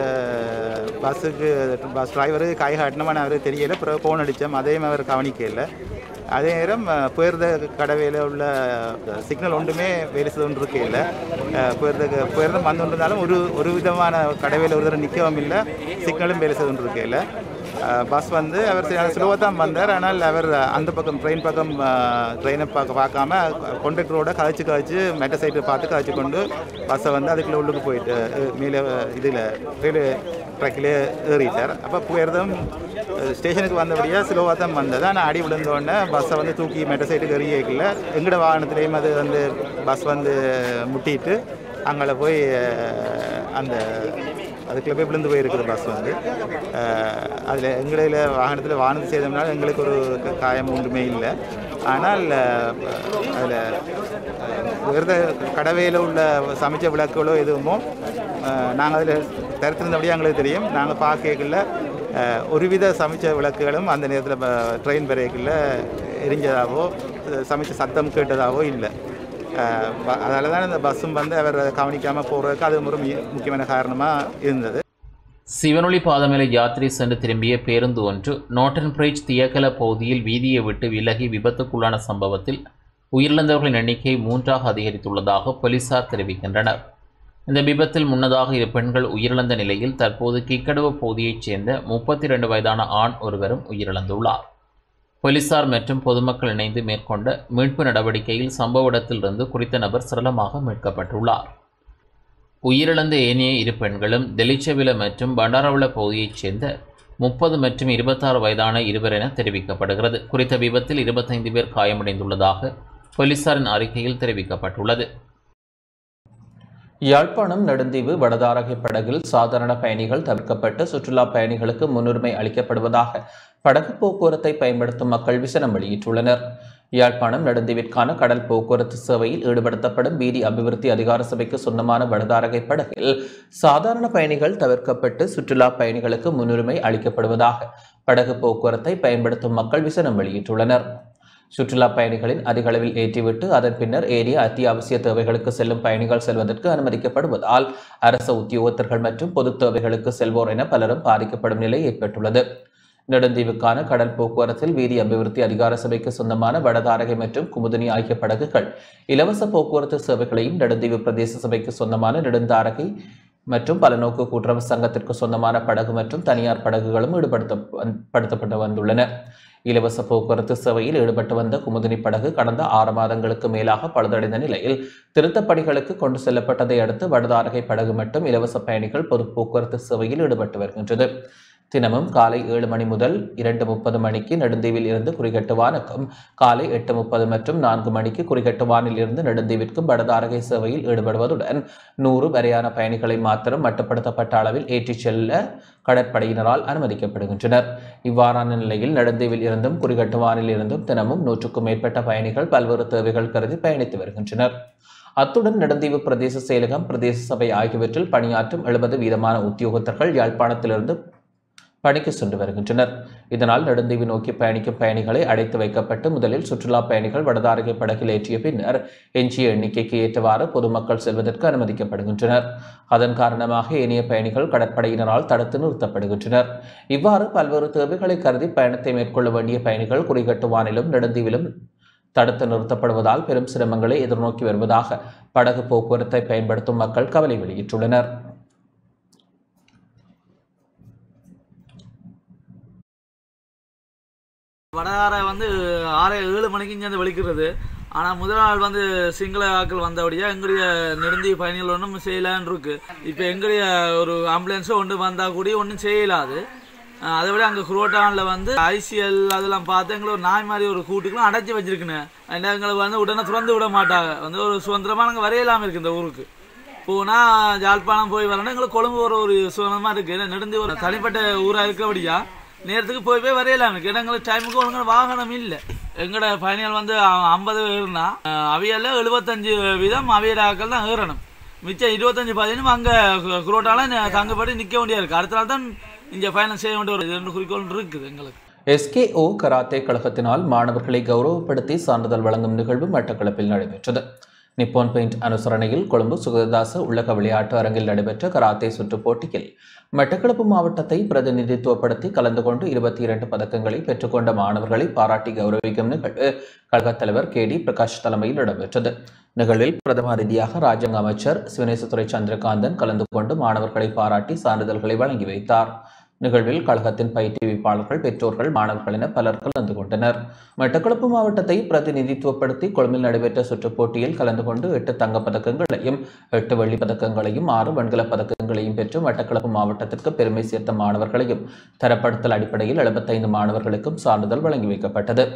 பஸ்ஸுக்கு பஸ் டிரைவரு கை காட்டினமான அவருக்கு தெரியல பிறகு ஃபோன் அடித்தோம் அதையும் அவர் கவனிக்கல அதே நேரம் புயர்த கடவையில் உள்ள சிக்னல் ஒன்றுமே வேலை செய்து கொண்டு இருக்கையில் புயர்த புயர்தம் வந்து கொண்டிருந்தாலும் ஒரு ஒரு விதமான கடவையில் ஒரு தடவை நிற்கவும் இல்லை சிக்னலும் வேலை செய்து கொண்டு இருக்கையில் பஸ் வந்து அவர் ஸ்லோவாக தான் வந்தார் ஆனால் அவர் அந்த பக்கம் ட்ரெயின் பக்கம் ட்ரெயினை பார்க்க பார்க்காம கொண்டக்டரோட கழிச்சு கழிச்சு மெட்ட சைட்டு பார்த்து கழிச்சு கொண்டு பஸ்ஸை வந்து அதுக்குள்ளே உள்ளுக்கு போயிட்டு அஹ், மேலே இதில் ரயில்வே ட்ராக்கிலே ஏறிட்டார் அப்போ புயர்தம் ஸ்டேஷனுக்கு வந்தபடியாக ஸ்லோவாக தான் வந்தது ஆனால் அடி விழுந்த உடனே பஸ்ஸை வந்து தூக்கி மெட்ட சைட்டுக்கு எறியக்கல எங்கட வாகனத்துலேயும் அது வந்து பஸ் வந்து முட்டிட்டு அங்கே போய் அஹ், அந்த அதுக்குள்ளே போய் விழுந்து போயிருக்குது பஸ் வந்து அதில் எங்களில் வாகனத்தில் வாகனத்தை செய்தோம்னால எங்களுக்கு ஒரு க- காயம் ஒன்றுமே இல்லை ஆனால் அதில் விரத கடவையில் உள்ள சமைச்ச விளக்குகளோ எதுவுமோ நாங்கள் அதில் தரித்திருந்தபடியே எங்களுக்கு தெரியும் நாங்கள் பார்க்கல ஒருவித சமைச்ச விளக்குகளும் அந்த நேரத்தில் ட்ரெயின் பிரேக்கில் எரிஞ்சதாவோ சமைச்ச சத்தம் கேட்டதாவோ இல்லை அதனால தான் இந்த பஸ்ஸும் வந்து அவர் கவனிக்காமல் போகிறதுக்கு அது ஒரு மு- முக்கியமான காரணமாக இருந்தது சிவனொளி பாதமேல யாத்திரை சென்று திரும்பிய பேருந்து ஒன்று நோட்டன் பிரிட்ஜ் தியக்கல பகுதியில் வீதியை விட்டு விலகி விபத்துக்குள்ளான சம்பவத்தில் உயிரிழந்தவர்களின் எண்ணிக்கை மூன்றாக அதிகரித்துள்ளதாக போலீசார் தெரிவிக்கின்றனர் இந்த விபத்தில் முன்னதாக இரு பெண்கள் உயிரிழந்த நிலையில் தற்போது கிக்கடுவ பகுதியைச் சேர்ந்த முப்பத்தி ரெண்டு வயதான ஆண் ஒருவரும் உயிரிழந்துள்ளார் போலீசார் மற்றும் பொதுமக்கள் இணைந்து மேற்கொண்ட மீட்பு நடவடிக்கையில் சம்பவ இடத்திலிருந்து குறித்த நபர் சரளமாக மீட்கப்பட்டுள்ளார் உயிரிழந்த ஏனைய இரு பெண்களும் தெலிச்சவில மற்றும் பண்டாரவள பகுதியைச் சேர்ந்த முப்பது மற்றும் இருபத்தாறு வயதான இருவர் என தெரிவிக்கப்படுகிறது குறித்த விபத்தில் இருபத்தைந்து பேர் காயமடைந்துள்ளதாக போலீசாரின் அறிக்கையில் தெரிவிக்கப்பட்டுள்ளது யாழ்ப்பாணம் நெடுந்தீவு வடதாரகை படகில் சாதாரண பயணிகள் தவிர்க்கப்பட்டு சுற்றுலா பயணிகளுக்கு முன்னுரிமை அளிக்கப்படுவதாக படகு போக்குவரத்தை பயன்படுத்தும் மக்கள் விசனம் வெளியிட்டுள்ளனர் யாழ்ப்பாணம் நெடுந்தீவிற்கான கடல் போக்குவரத்து சேவையில் ஈடுபடுத்தப்படும் வீதி அபிவிருத்தி அதிகார சபைக்கு சொந்தமான வடதாரகை படகில் சாதாரண பயணிகள் தவிர்க்கப்பட்டு சுற்றுலா பயணிகளுக்கு முன்னுரிமை அளிக்கப்படுவதாக படகு போக்குவரத்தை பயன்படுத்தும் மக்கள் விசனம் வெளியிட்டுள்ளனர் சுற்றுலா பயணிகளின் அதிக அளவில் ஏற்றிவிட்டு அதன் பின்னர் ஏரிய அத்தியாவசிய தேவைகளுக்கு செல்லும் பயணிகள் செல்வதற்கு அனுமதிக்கப்படுவதால் அரசு உத்தியோகத்தர்கள் மற்றும் பொது தேவைகளுக்கு செல்வோர் என பலரும் பாதிக்கப்படும் நிலை ஏற்பட்டுள்ளது நெடுந்தீவுக்கான கடல் போக்குவரத்தில் வீதி அபிவிருத்தி அதிகார சபைக்கு சொந்தமான வடதாரகை மற்றும் குமுதினி ஆகிய படகுகள் இலவச போக்குவரத்து சேவைகளையும் நெடுந்தீவு பிரதேச சபைக்கு சொந்தமான நெடுந்தாரகை மற்றும் பலநோக்கு கூட்டுறவு சங்கத்திற்கு சொந்தமான படகு மற்றும் தனியார் படகுகளும் ஈடுபடுத்த படுத்தப்பட்டு வந்துள்ளன இலவச போக்குவரத்து சேவையில் ஈடுபட்டு வந்த குமுதினி படகு கடந்த ஆறு மாதங்களுக்கு மேலாக பழுதடைந்த நிலையில் திருத்தப் பணிகளுக்கு கொண்டு செல்லப்பட்டதை அடுத்து வடதாரகை படகு மட்டும் இலவச பயணிகள் பொது போக்குவரத்து சேவையில் ஈடுபட்டு வருகின்றது தினமும் காலை ஏழு மணி முதல் இரண்டு முப்பது மணிக்கு நெடுந்தீவில் இருந்து குறிகட்டுவானுக்கும் காலை எட்டு முப்பது மற்றும் நான்கு மணிக்கு குறிகட்டுவானில் இருந்து நெடுந்தீவிற்கும் வடதாரகை சேவையில் ஈடுபடுவதுடன் நூறு வரையான பயணிகளை மாத்திரம் மட்டுப்படுத்தப்பட்ட அளவில் ஏற்றிச் செல்ல கடற்படையினரால் அனுமதிக்கப்படுகின்றனர் இவ்வாறான நிலையில் நெடுந்தீவில் இருந்தும் குறிகட்டுவானில் இருந்தும் தினமும் நூற்றுக்கும் மேற்பட்ட பயணிகள் பல்வேறு தேவைகள் கருதி பயணித்து வருகின்றனர் அத்துடன் நெடுந்தீவு பிரதேச செயலகம் பிரதேச சபை ஆகியவற்றில் பணியாற்றும் எழுபது வீதமான உத்தியோகத்தர்கள் யாழ்ப்பாணத்திலிருந்து பணிக்கு சென்று வருகின்றனர் இதனால் நெடுந்தீவு நோக்கி பயணிக்கும் பயணிகளை அடைத்து வைக்கப்பட்டு முதலில் சுற்றுலா பயணிகள் வடதாரகை படகில் ஏற்றிய பின்னர் எஞ்சிய எண்ணிக்கைக்கு ஏற்றவாறு பொதுமக்கள் செல்வதற்கு அனுமதிக்கப்படுகின்றனர் அதன் காரணமாக ஏனைய பயணிகள் கடற்படையினரால் தடுத்து நிறுத்தப்படுகின்றனர் இவ்வாறு பல்வேறு தேவைகளை கருதி பயணத்தை மேற்கொள்ள வேண்டிய பயணிகள் குறிகட்டுவானிலும் நெடுந்தீவிலும் தடுத்து நிறுத்தப்படுவதால் பெரும் சிரமங்களை எதிர்நோக்கி வருவதாக படகு போக்குவரத்தை பயன்படுத்தும் மக்கள் கவலை வெளியிட்டுள்ளனர் வடகாரை வந்து ஆறு ஏழு மணிக்கு இங்கேருந்து வெளிக்கிறது ஆனால் முதல் நாள் வந்து சிங்கள ஆட்கள் வந்தபடியாக எங்களுடைய நெடுந்தி பயணிகள் ஒன்றும் செய்யலான்னு இருக்கு இப்போ எங்களுடைய ஒரு ஆம்புலன்ஸும் ஒன்று வந்தால் கூட ஒன்றும் செய்யலாது அஹ் அதை விட அங்கே குரோட்டானில் வந்து ஐசிஎல் அதெல்லாம் பார்த்து எங்களை ஒரு நாய் மாதிரி ஒரு கூட்டுக்குலாம் அடைச்சி வச்சிருக்குன்னு அண்ட் எங்களுக்கு வந்து உடனே திறந்து விட மாட்டாங்க வந்து ஒரு சுதந்திரமாக நாங்கள் வரையலாமல் இருக்கு இந்த ஊருக்கு போனால் ஜாழ்ப்பாணம் போய் வரணும் எங்களுக்கு கொழும்பு ஒரு ஒரு சுதந்திரமாக இருக்குது நெடுந்து ஒரு தனிப்பட்ட ஊராக இருக்கபடியா நேரத்துக்கு போய் போய் வரையலாம் இருக்கு ஏன்னா எங்களுக்கு டைமுக்கு ஒழுங்கான வாகனம் இல்லை எங்களோட பயணிகள் வந்து ஐம்பது ஏறுனா அவையில எழுபத்தஞ்சு வீதம் அவையராக்கள் தான் ஏறணும் மிச்சம் இருபத்தஞ்சு பதினும் அங்கே குரோட்டால தங்கப்படி நிற்க வேண்டியா இருக்கு அடுத்த நாள் தான் இங்கே பயணம் செய்ய வேண்டிய ஒரு ரெண்டு குறிக்கோள் இருக்குது எங்களுக்கு எஸ்கேஓ கராத்தே கழகத்தினால் மாணவர்களை கௌரவப்படுத்தி சான்றிதழ் வழங்கும் நிகழ்வு மட்டக்களப்பில் நடைபெற்றது நிப்பான் பெயிண்ட் அனுசரணையில் கொழும்பு சுகதாச உள்ளக விளையாட்டு அரங்கில் நடைபெற்ற கராத்தே சுற்றுப் போட்டியில் மட்டக்களப்பு மாவட்டத்தை பிரதிநிதித்துவப்படுத்தி கலந்து கொண்டு இருபத்தி இரண்டு பதக்கங்களை பெற்றுக்கொண்ட மாணவர்களை பாராட்டி கௌரவிக்கும் நிகழ்வு கழகத் தலைவர் கே டி பிரகாஷ் தலைமையில் இடம்பெற்றது நிகழ்வில் பிரதம அதிதியாக ராஜாங்க அமைச்சர் சிவனேசத்துறை சந்திரகாந்தன் கலந்து கொண்டு மாணவர்களை பாராட்டி சான்றிதழ்களை வழங்கி வைத்தார் நிகழ்வில் கழகத்தின் பயிற்றுவிப்பாளர்கள் பெற்றோர்கள் மாணவர்கள் என பலர் கலந்து கொண்டனர் மட்டக்களப்பு மாவட்டத்தை பிரதிநிதித்துவப்படுத்தி கொழும்பில் நடைபெற்ற சுற்றுப் போட்டியில் கலந்து கொண்டு எட்டு தங்கப் பதக்கங்களையும் எட்டு வெள்ளிப் பதக்கங்களையும் ஆறு வெண்கலப் பதக்கங்களையும் பெற்று மட்டக்களப்பு மாவட்டத்திற்கு பெருமை சேர்த்த மாணவர்களையும் தரப்படுத்தல் அடிப்படையில் எழுபத்தைந்து மாணவர்களுக்கும் சான்றிதழ் வழங்கி வைக்கப்பட்டது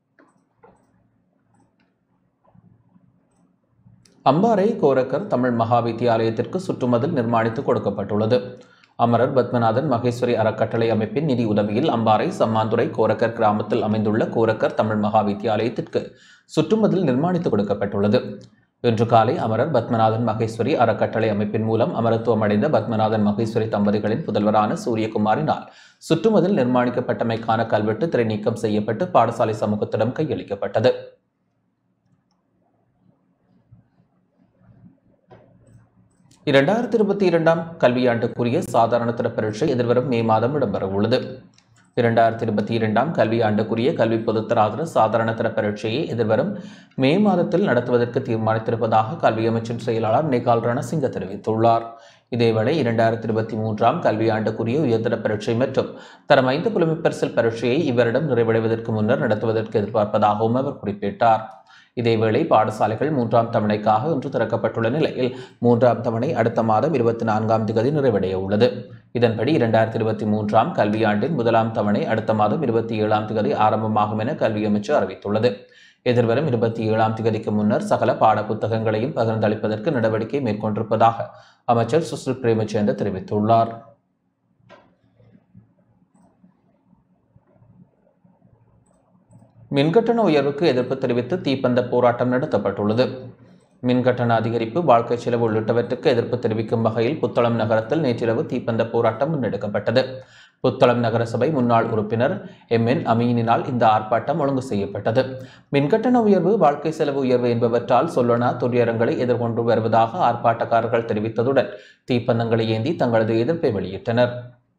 அம்பாறை கோரக்கர் தமிழ் மகா வித்தியாலயத்திற்கு சுற்றுமதில் நிர்மாணித்து கொடுக்கப்பட்டுள்ளது அமரர் பத்மநாதன் மகேஸ்வரி அறக்கட்டளை அமைப்பின் நிதி உதவியில் அம்பாறை சம்மாந்துறை கோரக்கர் கிராமத்தில் அமைந்துள்ள கோரக்கர் தமிழ் மகா வித்தியாலயத்திற்கு சுற்றுமதில் நிர்மாணித்து கொடுக்கப்பட்டுள்ளது இன்று காலை அமரர் பத்மநாதன் மகேஸ்வரி அறக்கட்டளை அமைப்பின் மூலம் அமரத்துவம் அடைந்த பத்மநாதன் மகேஸ்வரி தம்பதிகளின் புதல்வரான சூரியகுமாரினால் சுற்றுமதில் நிர்மாணிக்கப்பட்டமைக்கான கல்வெட்டு திரை நீக்கம் செய்யப்பட்டு பாடசாலை சமூகத்திடம் கையளிக்கப்பட்டது இரண்டாயிரத்தி இருபத்தி இரண்டாம் கல்வியாண்டுக்குரிய சாதாரண தர பரீட்சை எதிர்வரும் மே மாதம் இடம்பெற உள்ளது இரண்டாயிரத்தி இருபத்தி இரண்டாம் கல்வியாண்டுக்குரிய கல்வி பொதுத்தராதர சாதாரண தர பரீட்சையை எதிர்வரும் மே மாதத்தில் நடத்துவதற்கு தீர்மானித்திருப்பதாக கல்வி அமைச்சின் செயலாளர் நேகால் ரணசிங்க தெரிவித்துள்ளார் இதேவேளை இரண்டாயிரத்தி இருபத்தி மூன்றாம் கல்வியாண்டுக்குரிய உயர்தர பரீட்சை மற்றும் தரம் ஐந்து புலமைப்பரிசல் பரீட்சையை இவரிடம் நிறைவடைவதற்கு முன்னர் நடத்துவதற்கு எதிர்பார்ப்பதாகவும் அவர் குறிப்பிட்டார் இதேவேளை பாடசாலைகள் மூன்றாம் தவணைக்காக இன்று திறக்கப்பட்டுள்ள நிலையில் மூன்றாம் தவணை அடுத்த மாதம் இருபத்தி நான்காம் திகதி நிறைவடைய உள்ளது இதன்படி இரண்டாயிரத்தி இருபத்தி மூன்றாம் கல்வியாண்டின் முதலாம் தவணை அடுத்த மாதம் இருபத்தி ஏழாம் திகதி ஆரம்பமாகும் என கல்வி அமைச்சு அறிவித்துள்ளது எதிர்வரும் இருபத்தி ஏழாம் தேதிக்கு முன்னர் சகல பாட புத்தகங்களையும் பகிர்ந்தளிப்பதற்கு நடவடிக்கை மேற்கொண்டிருப்பதாக அமைச்சர் சுசில் பிரேமச்சந்திர தெரிவித்துள்ளார் மின்கட்டண உயர்வுக்கு எதிர்ப்பு தெரிவித்து தீப்பந்த போராட்டம் நடத்தப்பட்டுள்ளது மின்கட்டண அதிகரிப்பு வாழ்க்கை செலவு உள்ளிட்டவற்றுக்கு எதிர்ப்பு தெரிவிக்கும் வகையில் புத்தளம் நகரத்தில் நேற்றிரவு தீப்பந்த போராட்டம் முன்னெடுக்கப்பட்டது புத்தளம் நகரசபை முன்னாள் உறுப்பினர் எம் என் அமீனினால் இந்த ஆர்ப்பாட்டம் ஒழுங்கு செய்யப்பட்டது மின்கட்டண உயர்வு வாழ்க்கை செலவு உயர்வு என்பவற்றால் சொல்லனா துரியரங்களை எதிர்கொண்டு வருவதாக ஆர்ப்பாட்டக்காரர்கள் தெரிவித்ததுடன் தீப்பந்தங்களை ஏந்தி தங்களது எதிர்ப்பை வெளியிட்டனர்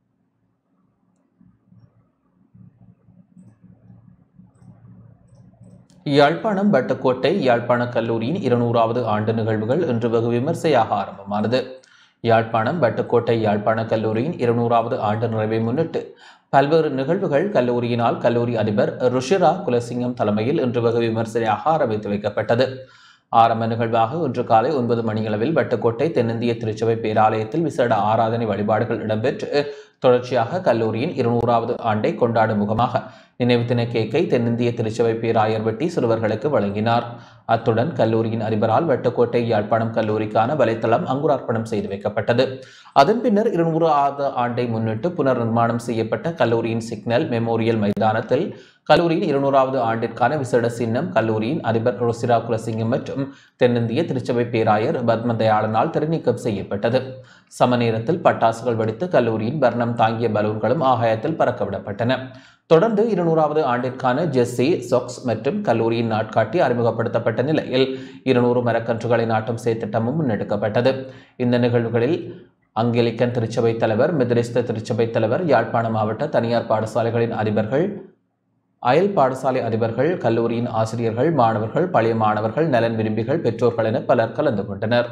யாழ்ப்பாணம் வட்டக்கோட்டை யாழ்ப்பாண கல்லூரியின் இருநூறாவது ஆண்டு நிகழ்வுகள் இன்று வெகு விமர்சையாக ஆரம்பமானது யாழ்ப்பாணம் வட்டுக்கோட்டை யாழ்ப்பாண கல்லூரியின் இருநூறாவது ஆண்டு நிறைவை முன்னிட்டு பல்வேறு நிகழ்வுகள் கல்லூரியினால் கல்லூரி அதிபர் ருஷிரா குலசிங்கம் தலைமையில் இன்று வெகு விமர்சனையாக ஆரம்பித்து வைக்கப்பட்டது ஆரம்ப நிகழ்வாக இன்று காலை ஒன்பது மணியளவில் வட்டுக்கோட்டை தென்னிந்திய திருச்சபை பேராலயத்தில் விசேட ஆராதனை வழிபாடுகள் இடம்பெற்று தொடர்ச்சியாக கல்லூரியின் இருநூறாவது ஆண்டை கொண்டாடும் முகமாக நினைவு தின கேக்கை தென்னிந்திய திருச்சபை பேராயர் வெட்டி சிறுவர்களுக்கு வழங்கினார் அத்துடன் கல்லூரியின் அதிபரால் வெட்டக்கோட்டை யாழ்ப்பாணம் கல்லூரிக்கான வலைத்தளம் அங்குரார்ப்பணம் செய்து வைக்கப்பட்டது அதன் பின்னர் இருநூறாவது ஆண்டை முன்னிட்டு புனர் நிர்மாணம் செய்யப்பட்ட கல்லூரியின் சிக்னல் மெமோரியல் மைதானத்தில் கல்லூரியின் இருநூறாவது ஆண்டிற்கான விசேட சின்னம் கல்லூரியின் அதிபர் ரோசிரா குலசிங்கம் மற்றும் தென்னிந்திய திருச்சபை பேராயர் பத்ம தயாளனால் திருநீக்கம் செய்யப்பட்டது சம நேரத்தில் பட்டாசுகள் வெடித்து கல்லூரியின் வர்ணம் தாங்கிய பலூன்களும் ஆகாயத்தில் பறக்கவிடப்பட்டன தொடர்ந்து இருநூறாவது ஆண்டிற்கான ஜெஸ்ஸி சொக்ஸ் மற்றும் கல்லூரியின் நாட்காட்டி அறிமுகப்படுத்தப்பட்ட நிலையில் இருநூறு மரக்கன்றுகளை நாட்டும் செயற்திட்டமும் முன்னெடுக்கப்பட்டது இந்த நிகழ்வுகளில் அங்கேலிக்கன் திருச்சபை தலைவர் மெதரிஸ்த திருச்சபை தலைவர் யாழ்ப்பாண மாவட்ட தனியார் பாடசாலைகளின் அதிபர்கள் அயல் பாடசாலை அதிபர்கள் கல்லூரியின் ஆசிரியர்கள் மாணவர்கள் பழைய மாணவர்கள் நலன் விரும்பிகள் பெற்றோர்கள் என பலர் கலந்து கொண்டனர்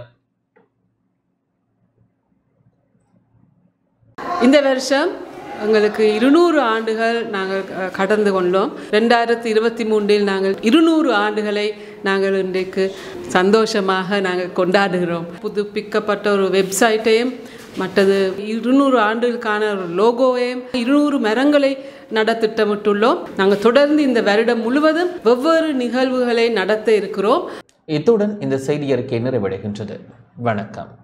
இந்த வருஷம் எங்களுக்கு இருநூறு ஆண்டுகள் நாங்கள் அஹ், கடந்து கொண்டோம் ரெண்டாயிரத்தி இருபத்தி மூன்றில் நாங்கள் இருநூறு ஆண்டுகளை நாங்கள் இன்றைக்கு சந்தோஷமாக நாங்கள் கொண்டாடுகிறோம் புதுப்பிக்கப்பட்ட ஒரு வெப்சைட்டையும் மற்றது இருநூறு ஆண்டுகளுக்கான ஒரு லோகோவையும் இருநூறு மரங்களை நட திட்டமிட்டுள்ளோம் நாங்கள் தொடர்ந்து இந்த வருடம் முழுவதும் வெவ்வேறு நிகழ்வுகளை நடத்த இருக்கிறோம் இத்துடன் இந்த செய்தி அறிக்கை நிறைவடைகின்றது வணக்கம்